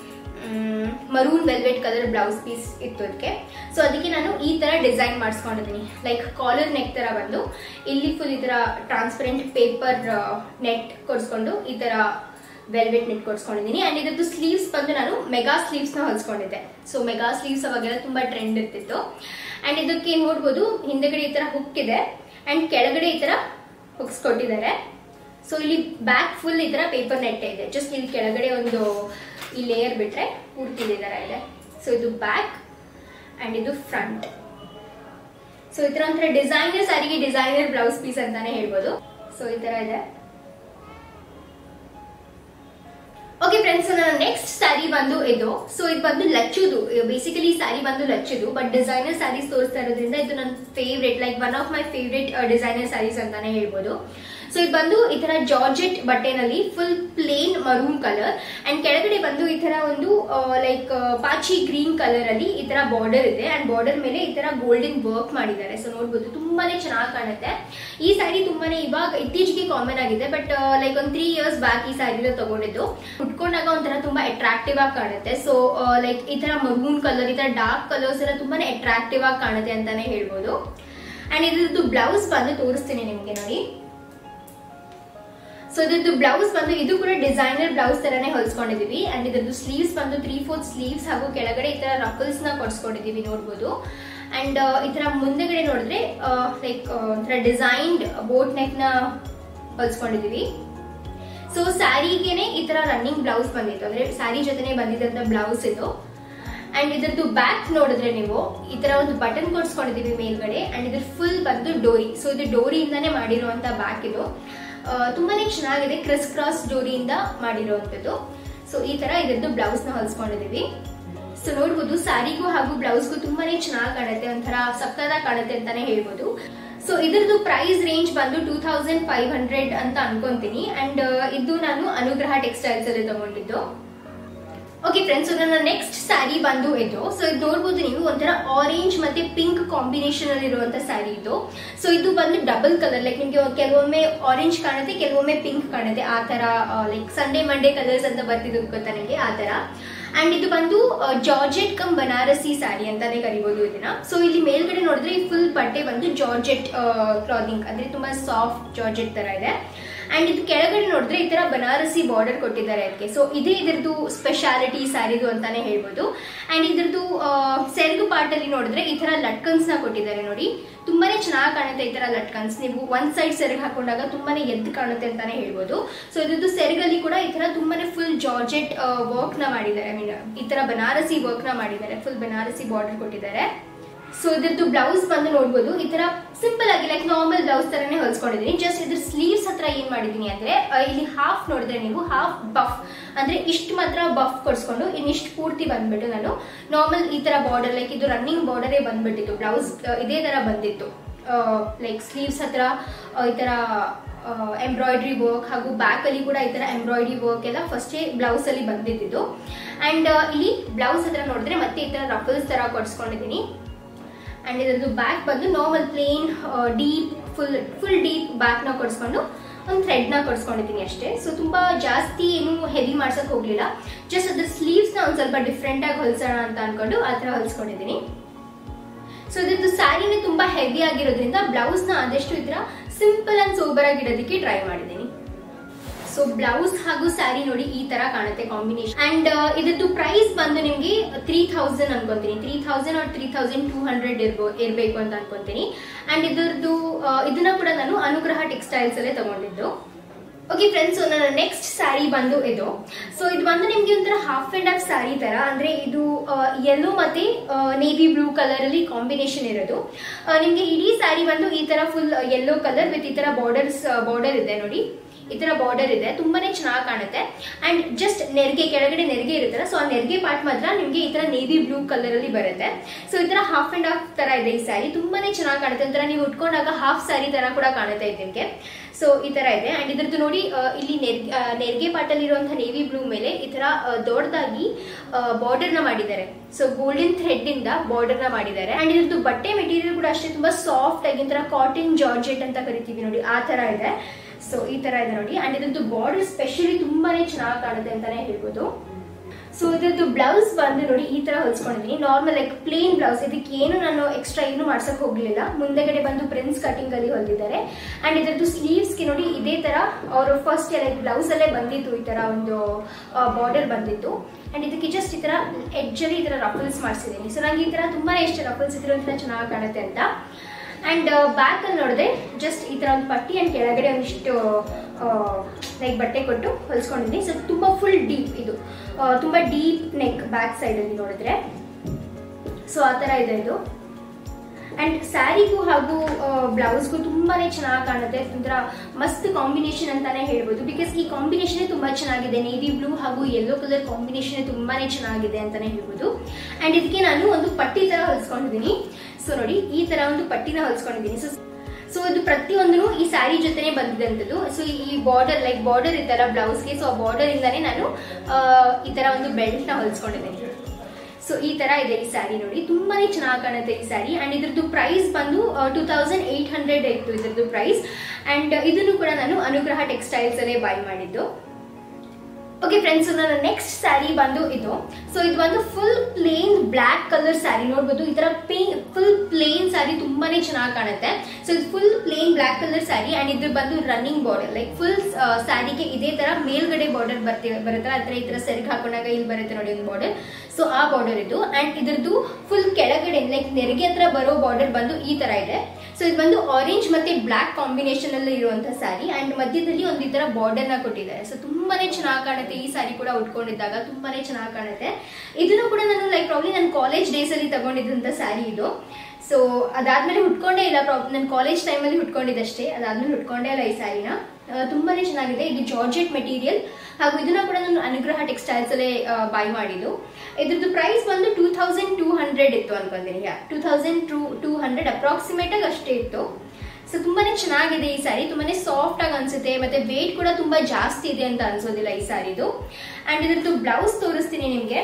maroon velvet colour blouse piece ಇತ್ತು ಅದಕ್ಕೆ ಸೊ ಅದಕ್ಕೆ ನಾನು ಈ ತರ ಡಿಸೈನ್ ಮಾಡಿಸ್ಕೊಂಡಿದ್ದೀನಿ ಲೈಕ್ ಕಾಲರ್ ನೆಕ್ ತರ ಬಂದು ಇಲ್ಲಿ ಫುಲ್ ಈ ತರ ಟ್ರಾನ್ಸ್ಪರೆಂಟ್ ಪೇಪರ್ ನೆಟ್ ಕೊಡ್ಸ್ಕೊಂಡು ಈ ತರ ವೆಲ್ವೆಟ್ ನೆಟ್ ಕೊಡ್ಸ್ಕೊಂಡಿದ್ದೀನಿ ಅಂಡ್ ಇದ್ರದ್ದು ಸ್ಲೀವ್ಸ್ ಬಂದು ನಾನು ಮೆಗಾ ಸ್ಲೀವ್ಸ್ ನ ಹೊಲ್ಸ್ಕೊಂಡಿದ್ದೆ ಸೊ ಮೆಗಾ ಸ್ಲೀವ್ಸ್ ಅವಾಗೆಲ್ಲ ತುಂಬಾ ಟ್ರೆಂಡ್ ಇರ್ತಿತ್ತು ಅಂಡ್ ಇದಕ್ಕೆ ನೋಡ್ಬೋದು ಹಿಂದೆಗಡೆ ಈ ತರ ಹುಕ್ ಇದೆ ಅಂಡ್ ಕೆಳಗಡೆ ಈ ತರ ಹುಕ್ಸ್ ಕೊಟ್ಟಿದ್ದಾರೆ ಸೊ ಇಲ್ಲಿ ಬ್ಯಾಕ್ ಫುಲ್ ಈ ತರ ಪೇಪರ್ ನೆಟ್ ಇದೆ ಜಸ್ಟ್ ಇಲ್ಲಿ ಕೆಳಗಡೆ ಒಂದು ಈ ಲೇಯರ್ ಬಿಟ್ರೆ ಪೂರ್ತಿ ಇದೇ ತರ ಇದೆ ಸೊ ಇದು ಬ್ಯಾಕ್ ಅಂಡ್ ಇದು ಫ್ರಂಟ್ ಸೊ ಈ ತರ ಒಂಥರ ಡಿಸೈನರ್ ಸ್ಯಾರಿಗೆ ಡಿಸೈನರ್ ಬ್ಲೌಸ್ ಪೀಸ್ ಅಂತಾನೆ ಹೇಳ್ಬೋದು ಸೊ ಈ ತರ ಇದೆ ಓಕೆ ಫ್ರೆಂಡ್ಸ್ ನನ್ನ ನೆಕ್ಸ್ಟ್ ಸ್ಯಾರಿ ಬಂದು ಇದು ಸೊ ಇದು ಬಂದು ಲಚ್ಚುದು ಬೇಸಿಕಲಿ ಸ್ಯಾರಿ ಬಂದು ಲಚ್ಚುದು ಬಟ್ ಡಿಸೈನರ್ ಸ್ಯಾರೀಸ್ ತೋರಿಸ್ತಾ ಇರೋದ್ರಿಂದ ಇದು ನನ್ನ favourite like one of my favourite designer saris ಅಂತಾನೆ ಹೇಳ್ಬೋದು ಸೊ ಇದು ಬಂದು ಈ ತರ ಜಾರ್ಜೆಟ್ ಬಟ್ಟೆನಲ್ಲಿ full plain maroon colour and ಕೆಳಗಡೆ ಬಂದು ಈ ತರ ಒಂದು ಲೈಕ್ ಪಾಚಿ ಗ್ರೀನ್ ಕಲರ್ ಅಲ್ಲಿ ಈ ತರ ಬಾರ್ಡರ್ ಇದೆ ಅಂಡ್ ಬಾರ್ಡರ್ ಮೇಲೆ ಈ ತರ ಗೋಲ್ಡನ್ ವರ್ಕ್ ಮಾಡಿದ್ದಾರೆ ಸೊ ನೋಡ್ಬೋದು ತುಂಬಾನೇ ಚೆನ್ನಾಗಿ ಕಾಣುತ್ತೆ ಈ ಸ್ಯಾರಿ ತುಂಬಾನೇ ಇವಾಗ ಇತ್ತೀಚೆಗೆ ಕಾಮನ್ ಆಗಿದೆ ಬಟ್ ಲೈಕ್ ಒಂದು ತ್ರೀ ಇಯರ್ಸ್ ಬ್ಯಾಕ್ ಈ ಸ್ಯಾರಿನ ತಗೊಂಡಿದ್ದು ಉಟ್ಕೊಂಡಾಗ ಒಂಥರ ತುಂಬಾ ಅಟ್ರಾಕ್ಟಿವ್ ಆಗಿ ಕಾಣುತ್ತೆ ಸೊ ಲೈಕ್ ಈ ತರ ಮರೂನ್ ಕಲರ್ ಈ ತರ ಡಾರ್ಕ್ ಕಲರ್ಸ್ ಎಲ್ಲ ತುಂಬಾನೇ ಅಟ್ರಾಕ್ಟಿವ್ ಆಗಿ ಕಾಣುತ್ತೆ ಅಂತಾನೆ ಹೇಳ್ಬೋದು ಅಂಡ್ ಇದ್ರದ್ದು ಬ್ಲೌಸ್ ಬಂದು ತೋರಿಸ್ತೀನಿ ನಿಮ್ಗೆ ನೋಡಿ ಸೊ ಇದ್ರದ್ದು ಬ್ಲೌಸ್ ಬಂದು ಇದು ಕೂಡ ಡಿಸೈನರ್ ಬ್ಲೌಸ್ ತರನೇ ಹೊಲ್ಸ್ಕೊಂಡಿದೀವಿ ಅಂಡ್ ಇದ್ರದ್ದು ಸ್ಲೀವ್ಸ್ ಬಂದು ತ್ರೀ ಫೋರ್ತ್ ಸ್ಲೀವ್ಸ್ ಹಾಗೂ ಕೆಳಗಡೆ ಈ ತರ ರಫಲ್ಸ್ ನ ಕೊಡ್ಸ್ಕೊಂಡಿದೀವಿ ನೋಡ್ಬೋದು ಅಂಡ್ ಈ ತರ ಮುಂದೆಗಡೆ ನೋಡಿದ್ರೆ ಲೈಕ್ ಒಂಥರ ಡಿಸೈನ್ಡ್ ಬೋಟ್ ನೆಕ್ ನ ಹೊಲ್ಸ್ಕೊಂಡಿದೀವಿ ಸೊ ಸ್ಯಾರಿಗೆನೆ ಈ ತರ ರನ್ನಿಂಗ್ ಬ್ಲೌಸ್ ಬಂದಿತ್ತು ಅಂದ್ರೆ ಸ್ಯಾರಿ ಜೊತೆನೆ ಬಂದಿದ್ದಂತ ಬ್ಲೌಸ್ ಇದು ಅಂಡ್ ಇದ್ರದ್ದು ಬ್ಯಾಕ್ ನೋಡಿದ್ರೆ ನೀವು ಈ ತರ ಒಂದು ಬಟನ್ ಕೊಡ್ಸ್ಕೊಂಡಿದೀವಿ ಮೇಲ್ಗಡೆ ಅಂಡ್ ಇದ್ರ ಫುಲ್ ಬಂದು ಡೋರಿ ಸೊ ಇದು ಡೋರಿಯಿಂದಾನೇ ಮಾಡಿರುವಂತ ಬ್ಯಾಕ್ ಇದು ಆ, ತುಂಬಾನೇ ಚೆನ್ನಾಗಿದೆ ಕ್ರಿಸ್ ಕ್ರಾಸ್ ಡೋರಿಯಿಂದ ಮಾಡಿರುವಂತದ್ದು ಸೊ ಈ ತರ ಇದ್ರದ್ದು ಬ್ಲೌಸ್ ನ ಹೊಲ್ಸ್ಕೊಂಡಿದೀವಿ ಸೊ ನೋಡ್ಬೋದು ಸ್ಯಾರಿಗೂ ಹಾಗೂ ಬ್ಲೌಸ್ಗೂ ತುಂಬಾನೇ ಚೆನ್ನಾಗಿ ಕಾಣುತ್ತೆ ಒಂಥರ ಸಕ್ಕದಾಗಿ ಕಾಣುತ್ತೆ ಅಂತಾನೆ ಹೇಳ್ಬೋದು ಸೊ ಇದ್ರದ್ದು ಪ್ರೈಸ್ ರೇಂಜ್ ಬಂದು ಟೂ ತೌಸಂಡ್ ಫೈವ್ ಹಂಡ್ರೆಡ್ ಅಂತ ಅನ್ಕೊಂತೀನಿ ಅಂಡ್ ಇದು ನಾನು ಅನುಗ್ರಹ ಟೆಕ್ಸ್ಟೈಲ್ಸ್ ಅಲ್ಲಿ ತಗೊಂಡಿದ್ದು ಓಕೆ ಫ್ರೆಂಡ್ಸ್ ನನ್ನ ನೆಕ್ಸ್ಟ್ ಸ್ಯಾರಿ ಬಂದು ಇದು ಸೊ ಇದು ನೋಡ್ಬೋದು ನೀವು ಒಂಥರ ಆರೆಂಜ್ ಮತ್ತೆ ಪಿಂಕ್ ಕಾಂಬಿನೇಷನ್ ಅಲ್ಲಿ ಇರುವಂತ ಸ್ಯಾರಿ ಇದು ಸೊ ಇದು ಬಂದು ಡಬಲ್ ಕಲರ್ ಲೈಕ್ ನಿಮ್ಗೆ ಕೆಲವೊಮ್ಮೆ ಆರೆಂಜ್ ಕಾಣುತ್ತೆ ಕೆಲವೊಮ್ಮೆ ಪಿಂಕ್ ಕಾಣುತ್ತೆ ಆ ತರ ಲೈಕ್ ಸಂಡೇ ಮಂಡೇ ಕಲರ್ಸ್ ಅಂತ ಬರ್ತಿದ್ದು ಗೊತ್ತಾ ನಿಮ್ಗೆ ಆ ತರ ಅಂಡ್ ಇದು ಬಂದು ಜಾರ್ಜೆಟ್ ಕಮ್ ಬನಾರಸಿ ಸ್ಯಾರಿ ಅಂತಾನೆ ಕರಿಬಹುದು ಇದನ್ನ ಸೊ ಇಲ್ಲಿ ಮೇಲ್ಗಡೆ ನೋಡಿದ್ರೆ ಈ ಫುಲ್ ಬಟ್ಟೆ ಬಂದು ಜಾರ್ಜೆಟ್ ಕ್ಲಾದಿಂಗ್ ಅಂದ್ರೆ ತುಂಬಾ ಸಾಫ್ಟ್ ಜಾರ್ಜೆಟ್ ತರ ಇದೆ ಅಂಡ್ ಇದು ಕೆಳಗಡೆ ನೋಡಿದ್ರೆ ಈ ತರ ಬನಾರಸಿ ಬಾರ್ಡರ್ ಕೊಟ್ಟಿದ್ದಾರೆ ಅದಕ್ಕೆ ಸೊ ಇದೇ ಇದ್ರದ್ದು ಸ್ಪೆಷಾಲಿಟಿ ಸ್ಯಾರಿದು ಅಂತಾನೆ ಹೇಳ್ಬೋದು ಅಂಡ್ ಇದ್ರದ್ದು ಸೆರಗು ಪಾರ್ಟ್ ಅಲ್ಲಿ ನೋಡಿದ್ರೆ ಈ ತರ ಲಟ್ಕನ್ಸ್ ನ ಕೊಟ್ಟಿದ್ದಾರೆ ನೋಡಿ ತುಂಬಾನೇ ಚೆನ್ನಾಗಿ ಕಾಣುತ್ತೆ ಈ ತರ ಲಟ್ಕನ್ಸ್ ನೀವು ಒಂದ್ ಸೈಡ್ ಸೆರಗ್ ಹಾಕೊಂಡಾಗ ತುಂಬಾನೇ ಎದ್ದು ಕಾಣುತ್ತೆ ಅಂತಾನೆ ಹೇಳ್ಬೋದು ಸೊ ಇದ್ರದ್ದು ಸೆರಗಲ್ಲಿ ಕೂಡ ಈ ತರ ತುಂಬಾನೇ ಫುಲ್ ಜಾರ್ಜೆಟ್ ವರ್ಕ್ ನ ಮಾಡಿದ್ದಾರೆ ಐ ಮೀನ್ ಈ ತರ ಬನಾರಸಿ ವರ್ಕ್ ನ ಮಾಡಿದ್ದಾರೆ ಫುಲ್ ಬನಾರಸಿ ಬಾರ್ಡರ್ ಕೊಟ್ಟಿದ್ದಾರೆ ಸೊ ಇದ್ರದ್ದು ಬ್ಲೌಸ್ ಬಂದು ನೋಡ್ಬೋದು ಈ ತರ ಸಿಂಪಲ್ ಆಗಿ ಲೈಕ್ ನಾರ್ಮಲ್ ಬ್ಲೌಸ್ ತರನೇ ಹೊಲ್ಸ್ಕೊಂಡಿದೀನಿ ಜಸ್ಟ್ ಇದ್ರ ಸ್ಲೀವ್ಸ್ ಹತ್ರ ಏನ್ ಮಾಡಿದೀನಿ ಅಂದ್ರೆ ಆ, ಇಲ್ಲಿ ಹಾಫ್ ನೋಡಿದ್ರೆ ನೀವು ಹಾಫ್ ಬಫ್ ಅಂದ್ರೆ ಇಷ್ಟು ಮಾತ್ರ ಬಫ್ ಕೊಡ್ಸ್ಕೊಂಡು ಇನ್ನಿಷ್ಟು ಪೂರ್ತಿ ಬಂದ್ಬಿಟ್ಟು ನಾನು ನಾರ್ಮಲ್ ಈ ತರ ಬಾರ್ಡರ್ ಲೈಕ್ ಇದು ರನ್ನಿಂಗ್ ಬಾರ್ಡರೇ ಬಂದ್ಬಿಟ್ಟಿತ್ತು ಬ್ಲೌಸ್ ಇದೇ ತರ ಬಂದಿತ್ತು ಲೈಕ್ ಸ್ಲೀವ್ಸ್ ಹತ್ರ ಆ, ಈ ತರ ಎಂಬ್ರಾಯ್ಡ್ರಿ ವರ್ಕ್ ಹಾಗೂ ಬ್ಯಾಕ್ ಅಲ್ಲಿ ಕೂಡ ಈ ತರ ಎಂಬ್ರಾಯ್ಡ್ರಿ ವರ್ಕ್ ಎಲ್ಲ ಫಸ್ಟೇ ಬ್ಲೌಸ್ ಅಲ್ಲಿ ಬಂದಿದ್ದು ಅಂಡ್ ಇಲ್ಲಿ ಬ್ಲೌಸ್ ಹತ್ರ ನೋಡಿದ್ರೆ ಮತ್ತೆ ಈ ತರ ರಫಲ್ಸ್ ತರ ಕೊಡ್ಸ್ಕೊಂಡಿದೀನಿ ಅಂಡ್ ಇದ್ರದ್ದು ಬ್ಯಾಕ್ ಬಂದು normal plain deep full full deep back ನ ಕೊಡ್ಸ್ಕೊಂಡು ಒಂದು ಥ್ರೆಡ್ ನ ಕೊಡ್ಸ್ಕೊಂಡಿದ್ದೀನಿ ಅಷ್ಟೇ ಸೊ ತುಂಬಾ ಜಾಸ್ತಿ ಏನು ಹೆವಿ ಮಾಡ್ಸಕ್ ಹೋಗ್ಲಿಲ್ಲ ಜಸ್ಟ್ ಅದ್ರ ಸ್ಲೀವ್ಸ್ ನ ಒಂದ್ ಸ್ವಲ್ಪ ಡಿಫ್ರೆಂಟ್ ಆಗಿ ಹೊಲ್ಸೋಣ ಅಂತ ಅನ್ಕೊಂಡು ಆ ಥರ ಹೊಲ್ಸ್ಕೊಂಡಿದ್ದೀನಿ ಸೊ ಇದ್ರದ್ದು ಸ್ಯಾರಿನೇ ತುಂಬಾ ಹೆವಿ ಆಗಿರೋದ್ರಿಂದ ಬ್ಲೌಸ್ ನ ಆದಷ್ಟು ಈ ತರ ಸಿಂಪಲ್ ಅಂಡ್ ಸೋಬರ್ ಆಗಿರೋದಕ್ಕೆ ಟ್ರೈ ಮಾಡಿದ್ದೀನಿ ಸೊ ಬ್ಲೌಸ್ ಹಾಗೂ ಸ್ಯಾರಿ ನೋಡಿ ಈ ತರ ಕಾಣುತ್ತೆ ಕಾಂಬಿನೇಷನ್ ಅಂಡ್ ಇದ್ರದ್ದು ಪ್ರೈಸ್ ಬಂದು ನಿಮ್ಗೆ ತ್ರೀ ಥೌಸಂಡ್ ಅನ್ಕೊಂತೀನಿ three thousand or three thousand two hundred ಇರ್ಬೋ ಇರ್ಬೇಕು ಅಂತ ಅನ್ಕೊಂತೀನಿ ಅಂಡ್ ಇದ್ರದ್ದು ಆ, ಇದನ್ನ ಕೂಡ ನಾನು ಅನುಗ್ರಹ ಟೆಕ್ಸ್ಟೈಲ್ಸ್ ಅಲ್ಲೇ ತಗೊಂಡಿದ್ದು ಓಕೆ ಫ್ರೆಂಡ್ಸ್ ನನ್ನ ನೆಕ್ಸ್ಟ್ ಸ್ಯಾರಿ ಬಂದು ಇದು ಸೊ ಇದು ಬಂದು ನಿಮ್ಗೆ ಒಂಥರ ಹಾಫ್ ಅಂಡ್ ಹಾಫ್ ಸ್ಯಾರಿ ತರ ಅಂದ್ರೆ ಇದು ಯೆಲ್ಲೋ ಮತ್ತೆ ನೇವಿ ಬ್ಲೂ ಕಲರ್ ಅಲ್ಲಿ ಕಾಂಬಿನೇಷನ್ ಇರೋದು ಆ, ನಿಮ್ಗೆ ಇಡೀ ಸ್ಯಾರಿ ಬಂದು ಈ ತರ ಫುಲ್ ಯೆಲ್ಲೋ ಕಲರ್ ವಿತ್ ಈ ತರ ಬಾರ್ಡರ್ಸ್ ಬಾರ್ಡರ್ ಇದೆ ನೋಡಿ ಈ ತರ ಬಾರ್ಡರ್ ಇದೆ ತುಂಬಾನೇ ಚೆನ್ನಾಗಿ ಕಾಣುತ್ತೆ ಅಂಡ್ ಜಸ್ಟ್ ನೆರಿಗೆ ಕೆಳಗಡೆ ನೆರಿಗೆ ಇರುತ್ತಲ್ಲ ಸೊ ಆ ನೆರಿಗೆ ಪಾರ್ಟ್ ಮಾತ್ರ ನಿಮ್ಗೆ ಈ ತರ ನೇವಿ ಬ್ಲೂ ಕಲರ್ ಅಲ್ಲಿ ಬರುತ್ತೆ ಸೊ ಈ ತರ ಹಾಫ್ ಅಂಡ್ ಹಾಫ್ ತರ ಇದೆ ಈ ಸ್ಯಾರಿ ತುಂಬಾನೇ ಚೆನ್ನಾಗಿ ಕಾಣುತ್ತೆ ಒಂಥರ ನೀವು ಉಟ್ಕೊಂಡಾಗ ಹಾಫ್ ಸ್ಯಾರಿ ತರ ಕೂಡ ಕಾಣುತ್ತೆ ಇದೆ ನಿಮ್ಗೆ ಸೊ ಈ ತರ ಇದೆ ಅಂಡ್ ಇದ್ರದ್ದು ನೋಡಿ ಆ, ಇಲ್ಲಿ ನೆರ್ಗೆ ಆ, ನೆರಿಗೆ ಪಾರ್ಟ್ ಅಲ್ಲಿ ಇರುವಂತಹ ನೇವಿ ಬ್ಲೂ ಮೇಲೆ ಈ ತರ ಆ, ದೊಡ್ಡದಾಗಿ ಬಾರ್ಡರ್ ನ ಮಾಡಿದ್ದಾರೆ ಸೊ ಗೋಲ್ಡನ್ ಥ್ರೆಡ್ ಇಂದ ಬಾರ್ಡರ್ ನ ಮಾಡಿದ್ದಾರೆ ಅಂಡ್ ಇದ್ರದ್ದು ಬಟ್ಟೆ ಮೆಟೀರಿಯಲ್ ಕೂಡ ಅಷ್ಟೇ ತುಂಬಾ ಸಾಫ್ಟ್ ಆಗಿ ಒಂಥರ ಕಾಟನ್ ಜಾರ್ಜೆಟ್ ಅಂತ ಕರಿತೀವಿ ನೋಡಿ ಆ ತರ ಇದೆ ಸೊ ಈ ತರ ಇದೆ ನೋಡಿ ಅಂಡ್ ಇದ್ರದ್ದು ಬಾರ್ಡರ್ ಸ್ಪೆಷಲಿ ತುಂಬಾನೇ ಚೆನ್ನಾಗಿ ಕಾಣುತ್ತೆ ಅಂತಾನೆ ಹೇಳ್ಬೋದು ಸೊ ಇದ್ರದ್ದು ಬ್ಲೌಸ್ ಬಂದು ನೋಡಿ ಈ ತರ ಹೊಲ್ಸ್ಕೊಂಡಿದ್ದೀನಿ ನಾರ್ಮಲ್ ಲೈಕ್ ಪ್ಲೇನ್ ಬ್ಲೌಸ್ ಇದಕ್ಕೆ ಏನು ನಾನು ಎಕ್ಸ್ಟ್ರಾ ಏನು ಮಾಡ್ಸಕ್ ಹೋಗ್ಲಿಲ್ಲ ಮುಂದೆಗಡೆ ಬಂದು ಪ್ರಿನ್ಸ್ ಕಟಿಂಗ್ ಅಲ್ಲಿ ಹೊಲ್ದಿದ್ದಾರೆ ಅಂಡ್ ಇದ್ರದ್ದು ಸ್ಲೀವ್ಸ್ ಗೆ ನೋಡಿ ಇದೇ ತರ ಅವರು ಫಸ್ಟ್ ಲೈಕ್ ಬ್ಲೌಸ್ ಅಲ್ಲೇ ಬಂದಿತ್ತು ಈ ತರ ಒಂದು ಬಾರ್ಡರ್ ಬಂದಿತ್ತು ಅಂಡ್ ಇದಕ್ಕೆ ಜಸ್ಟ್ ಈ ತರ ಎಡ್ಜ್ ಅಲ್ಲಿ ಈ ತರ ರಫಲ್ಸ್ ಮಾಡಿಸಿದ್ದೀನಿ ಸೊ ನಂಗೆ ಈ ತರ ತುಂಬಾನೇ ಇಷ್ಟ ರಫಲ್ಸ್ ಇದ್ರೆ ಒಂಥರ ಚೆನ್ನಾಗಿ ಕಾಣುತ್ತೆ ಅಂತ ಅಂಡ್ ಬ್ಯಾಕ್ ಅಲ್ಲಿ ನೋಡಿದ್ರೆ ಜಸ್ಟ್ ಈ ತರ ಒಂದು ಪಟ್ಟಿ ಅಂಡ್ ಕೆಳಗಡೆ ಒಂದಿಷ್ಟು ಲೈಕ್ ಬಟ್ಟೆ ಕೊಟ್ಟು ಹೊಲ್ಸ್ಕೊಂಡಿದ್ದೀನಿ ಸೊ ತುಂಬಾ ಫುಲ್ ಡೀಪ್ ಇದು ಆ, ತುಂಬಾ ಡೀಪ್ ನೆಕ್ ಬ್ಯಾಕ್ ಸೈಡ್ ಅಲ್ಲಿ ನೋಡಿದ್ರೆ ಸೊ ಆ ತರ ಇದೆ ಇದು ಅಂಡ್ ಸ್ಯಾರಿಗೂ ಹಾಗೂ ಬ್ಲೌಸ್ಗೂ ತುಂಬಾನೇ ಚೆನ್ನಾಗಿ ಕಾಣುತ್ತೆ ಒಂಥರ ಮಸ್ತ್ ಕಾಂಬಿನೇಷನ್ ಅಂತಾನೆ ಹೇಳ್ಬೋದು ಬಿಕಾಸ್ ಈ ಕಾಂಬಿನೇಷನ್ ತುಂಬಾ ಚೆನ್ನಾಗಿದೆ ನೇವಿ ಬ್ಲೂ ಹಾಗೂ ಯೆಲ್ಲೋ ಕಲರ್ ಕಾಂಬಿನೇಷನ್ ತುಂಬಾನೇ ಚೆನ್ನಾಗಿದೆ ಅಂತಾನೆ ಹೇಳ್ಬೋದು ಅಂಡ್ ಇದಕ್ಕೆ ನಾನು ಒಂದು ಪಟ್ಟಿ ತರ ಹೊಲ್ಸ್ಕೊಂಡಿದ್ದೀನಿ ಸೊ ನೋಡಿ ಈ ತರ ಒಂದು ಪಟ್ಟಿನ ಹೊಲ್ಸ್ಕೊಂಡಿದ್ದೀನಿ ಸೊ ಸೊ ಇದು ಪ್ರತಿಯೊಂದೂ ಈ ಸ್ಯಾರಿ ಜೊತೆನೆ ಬಂದಿದಂಥದ್ದು ಸೊ ಈ ಬಾರ್ಡರ್ ಲೈಕ್ ಬಾರ್ಡರ್ ಇತ್ತಲ್ಲ ಬ್ಲೌಸ್ಗೆ ಸೊ ಆ ಬಾರ್ಡರ್ ಇಂದಾನೆ ನಾನು ಆ, ಈ ತರ ಒಂದು ಬೆಲ್ಟ್ ನ ಹೊಲ್ಸ್ಕೊಂಡಿದ್ದೇನೆ ಸೊ ಈ ತರ ಇದೆ ಈ ಸ್ಯಾರಿ ನೋಡಿ ತುಂಬಾನೇ ಚೆನ್ನಾಗಿ ಕಾಣುತ್ತೆ ಈ ಸ್ಯಾರಿ ಅಂಡ್ ಇದ್ರದ್ದು ಪ್ರೈಸ್ ಬಂದು ಟೂ ತೌಸಂಡ್ ಏಟ್ ಹಂಡ್ರೆಡ್ ಇತ್ತು ಇದ್ರದ್ದು ಪ್ರೈಸ್ ಅಂಡ್ ಇದನ್ನು ಕೂಡ ನಾನು ಅನುಗ್ರಹ ಟೆಕ್ಸ್ಟೈಲ್ಸ್ ಅಲ್ಲೇ ಬೈ ಮಾಡಿದ್ದು ಓಕೆ ಫ್ರೆಂಡ್ಸ್ ನನ್ನ ನೆಕ್ಸ್ಟ್ ಸ್ಯಾರಿ ಬಂದು ಇದು ಸೊ ಇದು ಬಂದು full plain black colour sari ನೋಡ್ಬೋದು ಈ ತರ ಪೇ ಫುಲ್ ಪ್ಲೇನ್ ಸ್ಯಾರಿ ತುಂಬಾನೇ ಚೆನ್ನಾಗಿ ಕಾಣುತ್ತೆ ಸೊ ಇದು full plain black colour sari and ಇದ್ರ ಬಂದು ರನ್ನಿಂಗ್ ಬಾರ್ಡರ್ ಲೈಕ್ ಫುಲ್ ಸ್ಯಾರಿಗೆ ಇದೇ ತರ ಮೇಲ್ಗಡೆ ಬಾರ್ಡರ್ ಬರ್ತೀವಿ ಬರುತ್ತೆ ಆ ತರ ಈ ತರ ಸೆರಗ್ ಹಾಕೊಂಡಾಗ ಇಲ್ಲಿ ಬರುತ್ತೆ ನೋಡಿ ಒಂದು ಬಾರ್ಡರ್ ಸೊ ಆ ಬಾರ್ಡರ್ ಇದು ಅಂಡ್ ಇದ್ರದ್ದು ಫುಲ್ ಕೆಳಗಡೆ ಲೈಕ್ ನೆರಿಗೆ ಹತ್ರ ಬರೋ ಬಾರ್ಡರ್ ಬಂದು ಈ ತರ ಇದೆ ಸೊ ಇದು ಬಂದು ಆರೆಂಜ್ ಮತ್ತೆ ಬ್ಲಾಕ್ ಕಾಂಬಿನೇಷನ್ ಅಲ್ಲಿ ಇರುವಂತ ಸ್ಯಾರಿ ಅಂಡ್ ಮಧ್ಯದಲ್ಲಿ ಒಂದು ಈ ತರ ಬಾರ್ಡರ್ ನ ಕೊಟ್ಟಿದ್ದಾರೆ ಸೊ ತುಂಬಾನೇ ಚೆನ್ನಾಗಿ ಕಾಣುತ್ತೆ ಈ ಸ್ಯಾರಿ ಕೂಡ ಉಟ್ಕೊಂಡಿದ್ದಾಗ ತುಂಬಾನೇ ಚೆನ್ನಾಗಿ ಕಾಣುತ್ತೆ ಇದನ್ನು ಕೂಡ ನಾನು ಲೈಕ್ ಪ್ರಾಬ್ಲಿ ನನ್ನ ಕಾಲೇಜ್ ಡೇಸ್ ಅಲ್ಲಿ ತಗೊಂಡಿದ್ದಂತ ಸ್ಯಾರಿ ಇದು ಸೊ ಅದಾದ್ಮೇಲೆ ಹುಟ್ಕೊಂಡೇ ಇಲ್ಲ ಪ್ರಾಬ್ ನನ್ನ ಕಾಲೇಜ್ ಟೈಮಲ್ಲಿ ಹುಟ್ಕೊಂಡಿದ್ದಷ್ಟೇ ಅದಾದ್ಮೇಲೆ ಹುಟ್ಕೊಂಡೇ ಇಲ್ಲ ಈ ಸ್ಯಾರಿನ ಆ, ತುಂಬಾನೇ ಚೆನ್ನಾಗಿದೆ ಇದು ಜಾರ್ಜೆಟ್ ಮೆಟೀರಿಯಲ್ ಹಾಗೂ ಇದನ್ನ ಕೂಡ ನಾನು ಅನುಗ್ರಹ ಟೆಕ್ಸ್ಟೈಲ್ಸ್ ಅಲ್ಲೇ ಬೈ ಮಾಡಿದ್ದು ಇದ್ರದ್ದು ಪ್ರೈಸ್ ಬಂದು ಟೂ ತೌಸಂಡ್ ಟೂ ಹಂಡ್ರೆಡ್ ಇತ್ತು ಅನ್ಕೊಂತೀನಿ two thousand two two hundred approximate ಆಗಿ ಅಷ್ಟೇ ಇತ್ತು ಸೊ ತುಂಬಾನೇ ಚೆನ್ನಾಗಿದೆ ಈ ಸ್ಯಾರಿ ತುಂಬಾನೇ ಸಾಫ್ಟ್ ಆಗಿ ಅನ್ಸುತ್ತೆ ಮತ್ತೆ ವೇಟ್ ಕೂಡ ತುಂಬಾ ಜಾಸ್ತಿ ಇದೆ ಅಂತ ಅನ್ಸೋದಿಲ್ಲ ಈ ಸ್ಯಾರಿದು ಅಂಡ್ ಇದ್ರದ್ದು ಬ್ಲೌಸ್ ತೋರಿಸ್ತೀನಿ ನಿಮ್ಗೆ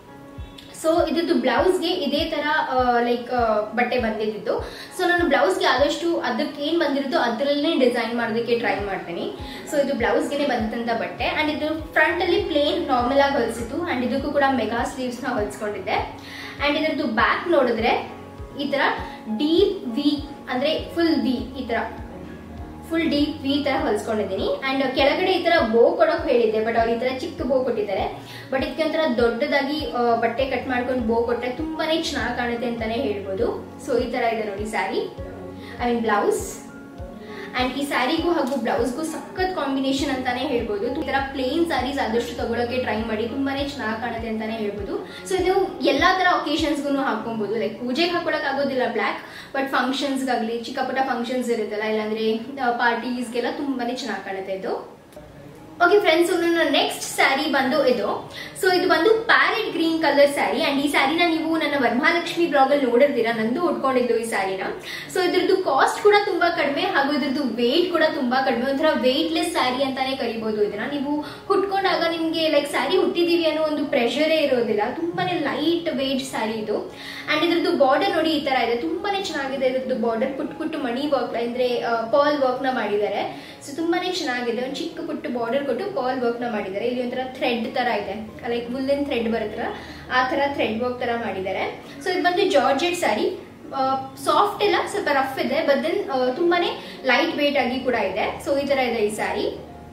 ಸೊ ಇದ್ರದ್ದು ಬ್ಲೌಸ್ಗೆ ಇದೇ ತರ ಲೈಕ್ ಬಟ್ಟೆ ಬಂದಿದ್ದು ಸೊ ನಾನು ಬ್ಲೌಸ್ಗೆ ಆದಷ್ಟು ಅದಕ್ಕೆ ಏನ್ ಬಂದಿರುತ್ತೋ ಅದರಲ್ಲೇ ಡಿಸೈನ್ ಮಾಡೋದಕ್ಕೆ ಟ್ರೈ ಮಾಡ್ತೀನಿ ಸೊ ಇದು ಬ್ಲೌಸ್ಗೆನೆ ಬಂದಂತ ಬಟ್ಟೆ ಅಂಡ್ ಇದು ಫ್ರಂಟ್ ಅಲ್ಲಿ ಪ್ಲೇನ್ ನಾರ್ಮಲ್ ಆಗಿ ಹೊಲಿಸಿತ್ತು ಅಂಡ್ ಇದಕ್ಕೂ ಕೂಡ ಮೆಗಾ ಸ್ಲೀವ್ಸ್ ನ ಹೊಲಿಸ್ಕೊಂಡಿದ್ದೆ ಅಂಡ್ ಇದ್ರದ್ದು ಬ್ಯಾಕ್ ನೋಡಿದ್ರೆ ಈ ತರ ಡೀಪ್ ವಿ ಅಂದ್ರೆ ಫುಲ್ ವಿ ಈ ತರ ಫುಲ್ ಡೀಪ್ ವಿ ತರ ಹೊಲ್ಸ್ಕೊಂಡಿದ್ದೀನಿ ಅಂಡ್ ಕೆಳಗಡೆ ಈ ತರ ಬೋ ಕೊಡೋಕ್ ಹೇಳಿದ್ದೆ ಬಟ್ ಅವ್ರು ಈ ತರ ಚಿಕ್ಕ ಬೋ ಕೊಟ್ಟಿದ್ದಾರೆ ಬಟ್ ಇದಕ್ಕೆ ಒಂಥರ ದೊಡ್ಡದಾಗಿ ಆ, ಬಟ್ಟೆ ಕಟ್ ಮಾಡ್ಕೊಂಡು ಬೋ ಕೊಟ್ಟರೆ ತುಂಬಾನೇ ಚೆನ್ನಾಗಿ ಕಾಣುತ್ತೆ ಅಂತಾನೆ ಹೇಳ್ಬೋದು ಸೊ ಈ ತರ ಇದೆ ನೋಡಿ sari I mean blouse and ಈ ಸ್ಯಾರಿಗೂ ಹಾಗೂ ಬ್ಲೌಸ್ಗೂ ಸಖತ್ ಕಾಂಬಿನೇಷನ್ ಅಂತಾನೆ ಹೇಳ್ಬೋದು ಈ ತರ ಪ್ಲೇನ್ ಸ್ಯಾರೀಸ್ ಆದಷ್ಟು ತಗೊಳಕ್ಕೆ ಟ್ರೈ ಮಾಡಿ ತುಂಬಾನೇ ಚೆನ್ನಾಗಿ ಕಾಣುತ್ತೆ ಅಂತಾನೆ ಹೇಳ್ಬೋದು ಸೊ ಇದು ಎಲ್ಲಾ ತರ ಒಕೇಶನ್ಸ್ಗೂ ಹಾಕೊಬಹುದು ಲೈಕ್ ಪೂಜೆಗೆ ಹಾಕೊಳಕ್ ಆಗೋದಿಲ್ಲ ಬ್ಲ್ಯಾಕ್ ಬಟ್ ಫಂಕ್ಷನ್ಸ್ಗಾಗ್ಲಿ ಚಿಕ್ಕ ಪುಟ್ಟ ಫಂಕ್ಷನ್ಸ್ ಇರುತ್ತಲ್ಲ ಇಲ್ಲಾಂದ್ರೆ ಪಾರ್ಟೀಸ್ಗೆಲ್ಲ ತುಂಬಾನೇ ಚೆನ್ನಾಗಿ ಕಾಣುತ್ತೆ ಇದು ಓಕೆ ಫ್ರೆಂಡ್ಸ್ ನನ್ನ ನೆಕ್ಸ್ಟ್ ಸ್ಯಾರಿ ಬಂದು ಇದು ಸೊ ಇದು ಬಂದು parrot green colour sari and ಈ ಸ್ಯಾರಿನ ನೀವು ನನ್ನ ವರಮಹಾಲಕ್ಷ್ಮಿ ಬ್ಲಾಗ್ ಅಲ್ಲಿ ನೋಡಿರ್ತೀರಾ ನಂದು ಉಟ್ಕೊಂಡಿದ್ದು ಈ ಸ್ಯಾರಿನ ಸೊ ಇದ್ರದ್ದು ಕಾಸ್ಟ್ ಕೂಡ ತುಂಬಾ ಕಡಿಮೆ ಹಾಗೂ ಇದ್ರದ್ದು ವೇಟ್ ಕೂಡ ತುಂಬಾ ಕಡಿಮೆ ಒಂಥರ ವೆಯ್ಟ್ಲೆಸ್ ಸ್ಯಾರಿ ಅಂತಾನೆ ಕರಿಬಹುದು ಇದನ್ನ ನೀವು ಹುಟ್ಕೊಂಡಾಗ ನಿಮ್ಗೆ ಲೈಕ್ ಸ್ಯಾರಿ ಹುಟ್ಟಿದೀವಿ ಅನ್ನೋ ಒಂದು ಪ್ರೆಷರೇ ಇರೋದಿಲ್ಲ ತುಂಬಾನೇ ಲೈಟ್ ವೇಟ್ ಸ್ಯಾರಿ ಇದು ಅಂಡ್ ಇದ್ರದ್ದು ಬಾರ್ಡರ್ ನೋಡಿ ಈ ತರ ಇದೆ ತುಂಬಾನೇ ಚೆನ್ನಾಗಿದೆ ಇದ್ರದ್ದು ಬಾರ್ಡರ್ ಪುಟ್ ಪುಟ್ಟು ಮಣಿ ವರ್ಕ್ ಅಂದ್ರೆ ಪರ್ಲ್ ವರ್ಕ್ ನ ಮಾಡಿದ್ದಾರೆ ಸೊ ತುಂಬಾನೇ ಚೆನ್ನಾಗಿದೆ ಒಂದು ಚಿಕ್ಕ ಪುಟ್ಟು ಬಾರ್ಡರ್ ಕೊಟ್ಟು ಪರ್ಲ್ ವರ್ಕ್ ನ ಮಾಡಿದ್ದಾರೆ ಇಲ್ಲಿ ಒಂಥರ ಥ್ರೆಡ್ ತರ ಇದೆ ಲೈಕ್ ವುಲ್ಲನ್ ಥ್ರೆಡ್ ಬರುತ್ತಲ್ಲ ಆ ತರ ಥ್ರೆಡ್ ವರ್ಕ್ ತರ ಮಾಡಿದ್ದಾರೆ ಸೊ ಇದು ಬಂದು ಜಾರ್ಜೆಟ್ ಸ್ಯಾರಿ ಸಾಫ್ಟ್ ಇಲ್ಲ ಸ್ವಲ್ಪ ರಫ್ ಇದೆ ಬಟ್ ದೆನ್ ತುಂಬಾನೇ ಲೈಟ್ ವೇಟ್ ಆಗಿ ಕೂಡ ಇದೆ ಸೊ ಈ ತರ ಇದೆ ಈ ಸ್ಯಾರಿ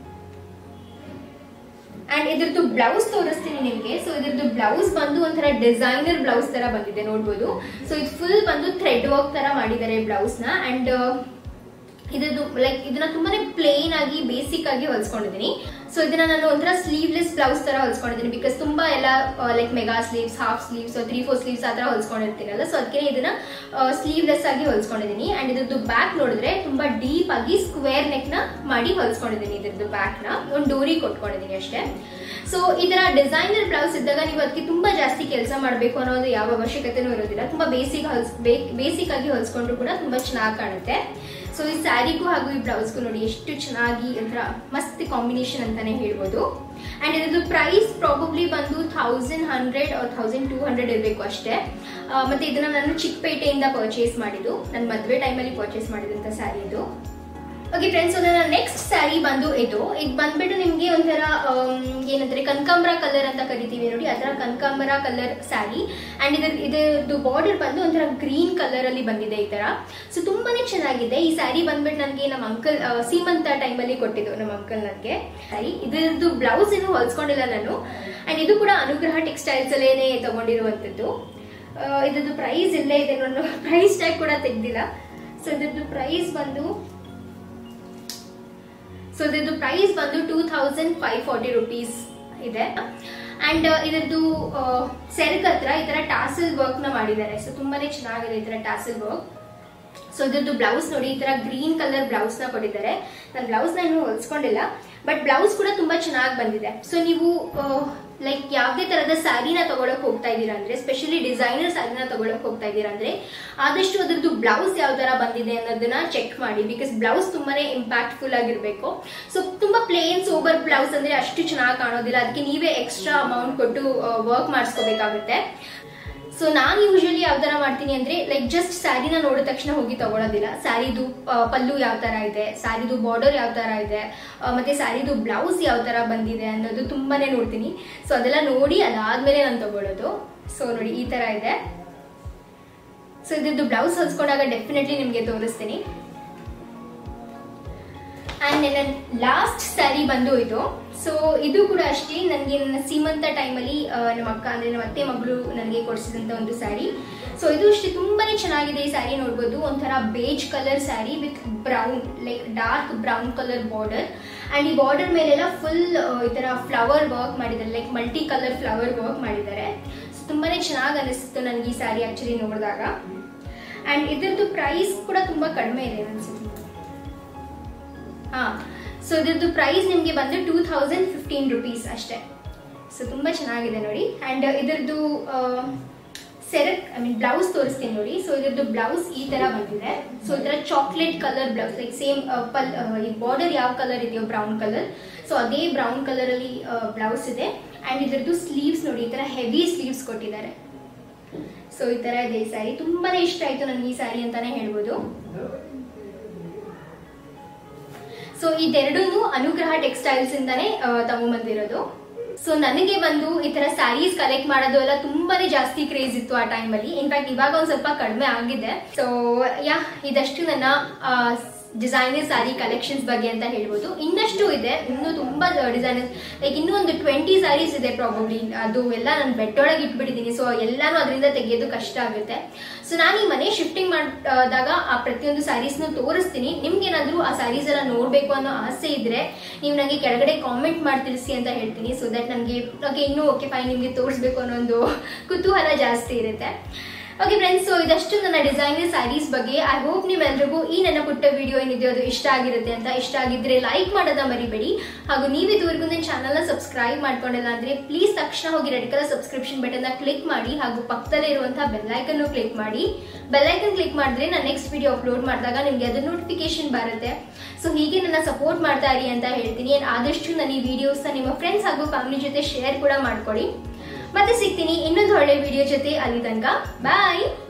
ಅಂಡ್ ಇದ್ರದ್ದು ಬ್ಲೌಸ್ ತೋರಿಸ್ತೀನಿ ನಿಮ್ಗೆ ಸೊ ಇದ್ರದ್ದು ಬ್ಲೌಸ್ ಬಂದು ಒಂಥರ ಡಿಸೈನರ್ ಬ್ಲೌಸ್ ತರ ಬಂದಿದೆ ನೋಡ್ಬೋದು ಸೊ ಇದು ಫುಲ್ ಬಂದು ಥ್ರೆಡ್ ವರ್ಕ್ ತರ ಮಾಡಿದ್ದಾರೆ ಬ್ಲೌಸ್ ನ ಅಂಡ್ ಇದ್ರದ್ದು ಲೈಕ್ ಇದನ್ನ ತುಂಬಾನೇ ಪ್ಲೇನ್ ಆಗಿ ಬೇಸಿಕ್ ಆಗಿ ಹೊಲ್ಸ್ಕೊಂಡಿದ್ದೀನಿ ಸೊ ಇದನ್ನ ನಾನು ಒಂಥರ ಸ್ಲೀವ್ಲೆಸ್ ಬ್ಲೌಸ್ ತರ ಹೊಲ್ಸ್ಕೊಂಡಿದ್ದೀನಿ ಬಿಕಾಸ್ ತುಂಬಾ ಎಲ್ಲ like mega sleeves half sleeves three four sleeves ಆ ತರ ಹೊಲ್ಸ್ಕೊಂಡಿರ್ತೀನಲ್ಲ ಸೊ ಅದಕ್ಕೆ ಇದನ್ನ ಸ್ಲೀವ್ಲೆಸ್ ಆಗಿ ಹೊಲ್ಸ್ಕೊಂಡಿದ್ದೀನಿ ಅಂಡ್ ಇದ್ರದ್ದು ಬ್ಯಾಕ್ ನೋಡಿದ್ರೆ ತುಂಬಾ ಡೀಪ್ ಆಗಿ ಸ್ಕ್ವೇರ್ ನೆಕ್ ನ ಮಾಡಿ ಹೊಲ್ಸ್ಕೊಂಡಿದ್ದೀನಿ ಇದ್ರದ್ದು ಬ್ಯಾಕ್ ನ ಒಂದು ಡೋರಿ ಕೊಟ್ಕೊಂಡಿದ್ದೀನಿ ಅಷ್ಟೇ ಸೊ ಈ ತರ ಡಿಸೈನರ್ ಬ್ಲೌಸ್ ಇದ್ದಾಗ ನೀವು ಅದಕ್ಕೆ ತುಂಬಾ ಜಾಸ್ತಿ ಕೆಲಸ ಮಾಡಬೇಕು ಅನ್ನೋ ಒಂದು ಯಾವ ಅವಶ್ಯಕತೆನೂ ಇರೋದಿಲ್ಲ ತುಂಬಾ ಬೇಸಿಕ್ ಹೊಲ್ಸ್ ಬೇಸಿಕ್ ಆಗಿ ಹೊಲ್ಸ್ಕೊಂಡ್ರು ಕೂಡ ತುಂಬಾ ಚೆನ್ನಾಗಿ ಕಾಣುತ್ತೆ ಸೊ ಈ ಸ್ಯಾರಿಗೂ ಹಾಗೂ ಈ ಬ್ಲೌಸ್ಗೂ ನೋಡಿ ಎಷ್ಟು ಚೆನ್ನಾಗಿ ಒಂಥರ ಮಸ್ತ್ ಕಾಂಬಿನೇಷನ್ ಅಂತಾನೆ ಹೇಳ್ಬೋದು ಅಂಡ್ ಇದ್ರದ್ದು ಪ್ರೈಸ್ ಪ್ರಾಬಬ್ಲಿ ಬಂದು thousand hundred or thousand two hundred ಇರಬೇಕು ಅಷ್ಟೇ ಆ, ಮತ್ತೆ ಇದನ್ನ ನಾನು ಚಿಕ್ಕಪೇಟೆಯಿಂದ ಪರ್ಚೇಸ್ ಮಾಡಿದ್ದು ನನ್ನ ಮದುವೆ ಟೈಮಲ್ಲಿ ಪರ್ಚೇಸ್ ಮಾಡಿದಂಥ ಸ್ಯಾರಿ ಇದು ಓಕೆ ಫ್ರೆಂಡ್ಸ್ ನನ್ನ ನೆಕ್ಸ್ಟ್ ಸ್ಯಾರಿ ಬಂದು ಇದು ಇದು ಬಂದ್ಬಿಟ್ಟು ನಿಮ್ಗೆ ಒಂಥರ ಆಮ್, ಏನಂತಾರೆ ಕನಕಾಂಬರ ಕಲರ್ ಅಂತ ಕರಿತೀವಿ ನೋಡಿ ಅದರ ಕನಕಾಂಬರ ಕಲರ್ ಸ್ಯಾರಿ ಅಂಡ್ ಇದ್ರ ಇದ್ರದ್ದು ಬಾರ್ಡರ್ ಬಂದು ಒಂಥರ ಗ್ರೀನ್ ಕಲರ್ ಅಲ್ಲಿ ಬಂದಿದೆ ಈ ತರ ಸೊ ತುಂಬಾನೇ ಚೆನ್ನಾಗಿದೆ ಈ ಸ್ಯಾರಿ ಬಂದ್ಬಿಟ್ಟು ನನಗೆ ನಮ್ಮ ಅಂಕಲ್ ಸೀಮಂತ ಟೈಮಲ್ಲಿ ಕೊಟ್ಟಿದ್ದು ನಮ್ಮ ಅಂಕಲ್ ನನಗೆ ಸ್ಯಾರಿ ಇದ್ರದ್ದು ಬ್ಲೌಸ್ ಏನು ಹೊಲ್ಸ್ಕೊಂಡಿಲ್ಲ ನಾನು ಅಂಡ್ ಇದು ಕೂಡ ಅನುಗ್ರಹ ಟೆಕ್ಸ್ಟೈಲ್ಸ್ ಅಲ್ಲೇನೆ ತಗೊಂಡಿರುವಂತದ್ದು ಆ, ಇದ್ರದ್ದು ಪ್ರೈಸ್ ಇಲ್ಲೇ ಇದೆ ನಾನು ಪ್ರೈಸ್ ಟ್ಯಾಗ್ ಕೂಡ ತೆಗ್ದಿಲ್ಲ ಸೊ ಇದ್ರದ್ದು ಪ್ರೈಸ್ ಬಂದು ಸೊ ಇದ್ರದ್ದು ಪ್ರೈಸ್ ಬಂದು two thousand five forty rupees ಇದೆ ಅಂಡ್ ಇದ್ರದ್ದು ಸೆರಕ್ ಹತ್ರ ಈ ತರ ಟಾಸಲ್ ವರ್ಕ್ ನ ಮಾಡಿದ್ದಾರೆ ಸೊ ತುಂಬಾನೇ ಚೆನ್ನಾಗಿದೆ ಈ ತರ ಟಾಸಲ್ ವರ್ಕ್ ಸೊ ಇದ್ರದ್ದು ಬ್ಲೌಸ್ ನೋಡಿ ಈ ತರ ಗ್ರೀನ್ ಕಲರ್ ಬ್ಲೌಸ್ ನ ಕೊಟ್ಟಿದ್ದಾರೆ ನಾನು ಬ್ಲೌಸ್ ನ ಇನ್ನೂ ಹೊಲ್ಸ್ಕೊಂಡಿಲ್ಲ ಬಟ್ ಬ್ಲೌಸ್ ಕೂಡ ತುಂಬಾ ಚೆನ್ನಾಗಿ ಬಂದಿದೆ ಸೊ ನೀವು ಲೈಕ್ ಯಾವುದೇ ತರದ ಸ್ಯಾರಿನ ತಗೊಳಕ್ ಹೋಗ್ತಾ ಇದ್ದೀರಾ ಅಂದ್ರೆ ಸ್ಪೆಷಲಿ ಡಿಸೈನರ್ ಸ್ಯಾರಿನ ತಗೊಳಕ್ ಹೋಗ್ತಾ ಇದ್ದೀರಾ ಅಂದ್ರೆ ಆದಷ್ಟು ಅದ್ರದ್ದು ಬ್ಲೌಸ್ ಯಾವ ತರ ಬಂದಿದೆ ಅನ್ನೋದನ್ನ ಚೆಕ್ ಮಾಡಿ ಬಿಕಾಸ್ ಬ್ಲೌಸ್ ತುಂಬಾನೇ ಇಂಪ್ಯಾಕ್ಟ್ಫುಲ್ ಆಗಿರ್ಬೇಕು ಸೊ ತುಂಬಾ ಪ್ಲೇನ್ ಸೋಬರ್ ಬ್ಲೌಸ್ ಅಂದ್ರೆ ಅಷ್ಟು ಚೆನ್ನಾಗಿ ಕಾಣೋದಿಲ್ಲ ಅದಕ್ಕೆ ನೀವೇ ಎಕ್ಸ್ಟ್ರಾ ಅಮೌಂಟ್ ಕೊಟ್ಟು ವರ್ಕ್ ಮಾಡಿಸ್ಕೋಬೇಕಾಗುತ್ತೆ ಸೊ ನಾನು ಯೂಶಲಿ ಯಾವ ತರ ಮಾಡ್ತೀನಿ ಅಂದ್ರೆ ಲೈಕ್ ಜಸ್ಟ್ ಸ್ಯಾರಿನ ನೋಡಿದ ತಕ್ಷಣ ಹೋಗಿ ತಗೊಳ್ಳೋದಿಲ್ಲ ಸ್ಯಾರಿದು ಪಲ್ಲು ಯಾವ ತರ ಇದೆ ಸ್ಯಾರಿದು ಬಾರ್ಡರ್ ಯಾವ ತರ ಇದೆ ಆ, ಮತ್ತೆ ಸ್ಯಾರಿದು ಬ್ಲೌಸ್ ಯಾವ ತರ ಬಂದಿದೆ ಅನ್ನೋದು ತುಂಬಾನೇ ನೋಡ್ತೀನಿ ಸೊ ಅದೆಲ್ಲ ನೋಡಿ ಅದಾದ್ಮೇಲೆ ನಾನು ತಗೊಳ್ಳೋದು ಸೊ ನೋಡಿ ಈ ತರ ಇದೆ ಸೊ ಇದ್ರದ್ದು ಬ್ಲೌಸ್ ಹೊಲ್ಸ್ಕೊಂಡಾಗ ಡೆಫಿನೆಟ್ಲಿ ನಿಮಗೆ ತೋರಿಸ್ತೀನಿ ಆ್ಯಂಡ್ ನನ್ನ ಲಾಸ್ಟ್ ಸ್ಯಾರಿ ಬಂದು ಇದು ಸೊ ಇದು ಕೂಡ ಅಷ್ಟೇ ನನಗೆ ನನ್ನ ಸೀಮಂತ ಟೈಮಲ್ಲಿ ನಮ್ಮ ಅಕ್ಕ ಅಂದರೆ ನಮ್ಮ ಅತ್ತೆ ಮಗಳು ನನಗೆ ಕೊಡಿಸಿದಂಥ ಒಂದು ಸ್ಯಾರಿ ಸೊ ಇದು ಅಷ್ಟೇ ತುಂಬಾನೇ ಚೆನ್ನಾಗಿದೆ ಈ ಸ್ಯಾರಿ ನೋಡ್ಬೋದು ಒಂಥರ beige colour sari with brown like dark brown colour border and ಈ ಬಾರ್ಡರ್ ಮೇಲೆಲ್ಲ ಫುಲ್ ಈ ಥರ ಫ್ಲವರ್ ವರ್ಕ್ ಮಾಡಿದ್ದಾರೆ like multi colour flower work ಮಾಡಿದ್ದಾರೆ ಸೊ ತುಂಬಾನೇ ಚೆನ್ನಾಗಿ ಅನಿಸ್ತು ನನಗೆ ಈ ಸ್ಯಾರಿ ಆ್ಯಕ್ಚುಲಿ ನೋಡಿದಾಗ ಆ್ಯಂಡ್ ಇದ್ರದ್ದು ಪ್ರೈಸ್ ಕೂಡ ತುಂಬ ಕಡಿಮೆ ಇದೆ ಅನ್ಸುತ್ತೆ ಹಾ ಸೊ ಇದ್ರದ್ದು ಪ್ರೈಸ್ ನಿಮಗೆ ಬಂದು ಟೂ ಥೌಸಂಡ್ ಫಿಫ್ಟೀನ್ ರುಪೀಸ್ ಅಷ್ಟೇ ಸೊ ತುಂಬ ಚೆನ್ನಾಗಿದೆ ನೋಡಿ ಆ್ಯಂಡ್ ಇದ್ರದ್ದು ಸೆರಕ್ ಐ ಮೀನ್ ಬ್ಲೌಸ್ ತೋರಿಸ್ತೀನಿ ನೋಡಿ ಸೊ ಇದ್ರದ್ದು ಬ್ಲೌಸ್ ಈ ತರ ಬಂದಿದೆ ಸೊ ಈ ತರ chocolate colour blouse like same ಪಲ್ ಈ ಬಾರ್ಡರ್ ಯಾವ ಕಲರ್ ಇದೆಯೋ ಬ್ರೌನ್ ಕಲರ್ ಸೊ ಅದೇ ಬ್ರೌನ್ ಕಲರ್ ಅಲ್ಲಿ ಬ್ಲೌಸ್ ಇದೆ ಆ್ಯಂಡ್ ಇದ್ರದ್ದು ಸ್ಲೀವ್ಸ್ ನೋಡಿ ಈ ತರ ಹೆವಿ ಸ್ಲೀವ್ಸ್ ಕೊಟ್ಟಿದ್ದಾರೆ ಸೊ ಈ ತರ ಇದೆ ಈ ಸ್ಯಾರಿ ತುಂಬಾನೇ ಇಷ್ಟ ಆಯ್ತು ನನಗೆ ಈ ಸ್ಯಾರಿ ಅಂತಾನೆ ಹೇಳ್ಬೋದು ಸೊ ಇದೆರಡೂ ಅನುಗ್ರಹ ಟೆಕ್ಸ್ಟೈಲ್ಸ್ ಇಂದಾನೆ ಆ, ತಗೊಂಬಂದಿರೋದು ಸೊ ನನಗೆ ಬಂದು ಈ ತರ ಸ್ಯಾರೀಸ್ ಕಲೆಕ್ಟ್ ಮಾಡೋದು ಎಲ್ಲ ತುಂಬಾನೇ ಜಾಸ್ತಿ ಕ್ರೇಜ್ ಇತ್ತು ಆ ಟೈಮಲ್ಲಿ ಇನ್ಫ್ಯಾಕ್ಟ್ ಇವಾಗ ಒಂದ್ ಸ್ವಲ್ಪ ಕಡಿಮೆ ಆಗಿದೆ ಸೊ ಯಾ ಇದಷ್ಟು ನನ್ನ ಡಿಸೈನರ್ ಸ್ಯಾರಿ ಕಲೆಕ್ಷನ್ಸ್ ಬಗ್ಗೆ ಅಂತ ಹೇಳ್ಬೋದು ಇನ್ನಷ್ಟು ಇದೆ ಇನ್ನೂ ತುಂಬಾ ಡಿಸೈನರ್ಸ್ ಲೈಕ್ ಇನ್ನೂ ಒಂದು ಟ್ವೆಂಟಿ ಸ್ಯಾರೀಸ್ ಇದೆ ಪ್ರಾಬಬ್ಲಿ ಅದು ಎಲ್ಲ ನಾನು ಬೆಟ್ಟೊಳಗೆ ಇಟ್ಬಿಟ್ಟಿದ್ದೀನಿ ಸೊ ಎಲ್ಲಾನು ಅದರಿಂದ ತೆಗೆಯೋದು ಕಷ್ಟ ಆಗುತ್ತೆ ಸೊ ನಾನು ಈ ಮನೆ ಶಿಫ್ಟಿಂಗ್ ಮಾಡಿದಾಗ ಆ ಪ್ರತಿಯೊಂದು ಸ್ಯಾರೀಸ್ನ ತೋರಿಸ್ತೀನಿ ನಿಮ್ಗೇನಾದ್ರೂ ಆ ಸ್ಯಾರೀಸ್ ಎಲ್ಲ ನೋಡಬೇಕು ಅನ್ನೋ ಆಸೆ ಇದ್ರೆ ನೀವು ನನಗೆ ಕೆಳಗಡೆ ಕಾಮೆಂಟ್ ಮಾಡಿ ತಿಳಿಸಿ ಅಂತ ಹೇಳ್ತೀನಿ ಸೊ ದಟ್ ನನಗೆ ಓಕೆ ಇನ್ನೂ ಓಕೆ ಫೈನ್ ನಿಮಗೆ ತೋರಿಸ್ಬೇಕು ಅನ್ನೋ ಒಂದು ಕುತೂಹಲ ಜಾಸ್ತಿ ಇರುತ್ತೆ ಓಕೆ ಫ್ರೆಂಡ್ಸ್ ಸೊ ಇದಷ್ಟು ನನ್ನ ಡಿಸೈನರ್ ಸ್ಯಾರೀಸ್ ಬಗ್ಗೆ ಐ ಹೋಪ್ ನಿಮ್ಮೆಲ್ರಿಗೂ ಈ ನನ್ನ ಪುಟ್ಟ ವಿಡಿಯೋ ಏನಿದೆಯೋ ಅದು ಇಷ್ಟ ಆಗಿರುತ್ತೆ ಅಂತ ಇಷ್ಟ ಆಗಿದ್ರೆ ಲೈಕ್ ಮಾಡೋದ ಮರಿಬೇಡಿ ಹಾಗೂ ನೀವು ಇದುವರೆಗೂ ನನ್ನ ಚಾನಲ್ನ ಸಬ್ಸ್ಕ್ರೈಬ್ ಮಾಡ್ಕೊಂಡಿಲ್ಲ ಅಂದ್ರೆ ಪ್ಲೀಸ್ ತಕ್ಷಣ ಹೋಗಿ ರೆಡ್ ಕಲರ್ ಸಬ್ಸ್ಕ್ರಿಪ್ಷನ್ ಬಟನ್ನ ಕ್ಲಿಕ್ ಮಾಡಿ ಹಾಗೂ ಪಕ್ಕದಲ್ಲೇ ಇರುವಂತಹ ಬೆಲ್ಲೈಕನ್ನು ಕ್ಲಿಕ್ ಮಾಡಿ ಬೆಲ್ಲೈಕನ್ ಕ್ಲಿಕ್ ಮಾಡಿದ್ರೆ ನಾನು ನೆಕ್ಸ್ಟ್ ವಿಡಿಯೋ ಅಪ್ಲೋಡ್ ಮಾಡಿದಾಗ ನಿಮಗೆ ಅದು ನೋಟಿಫಿಕೇಶನ್ ಬರುತ್ತೆ ಸೊ ಹೀಗೆ ನನ್ನ ಸಪೋರ್ಟ್ ಮಾಡ್ತಾ ಇರಿ ಅಂತ ಹೇಳ್ತೀನಿ And ಆದಷ್ಟು ನನ್ನ ಈ ವಿಡಿಯೋಸ್ನ ನಿಮ್ಮ ಫ್ರೆಂಡ್ಸ್ ಹಾಗೂ ಫ್ಯಾಮಿಲಿ ಜೊತೆ ಶೇರ್ ಕೂಡ ಮಾಡ್ಕೊಳ್ಳಿ ಮತ್ತೆ ಸಿಗ್ತೀನಿ ಇನ್ನೊಂದು ಒಳ್ಳೆ ವಿಡಿಯೋ ಜೊತೆ ಅಲ್ಲಿ ತನಕ ಬಾಯ್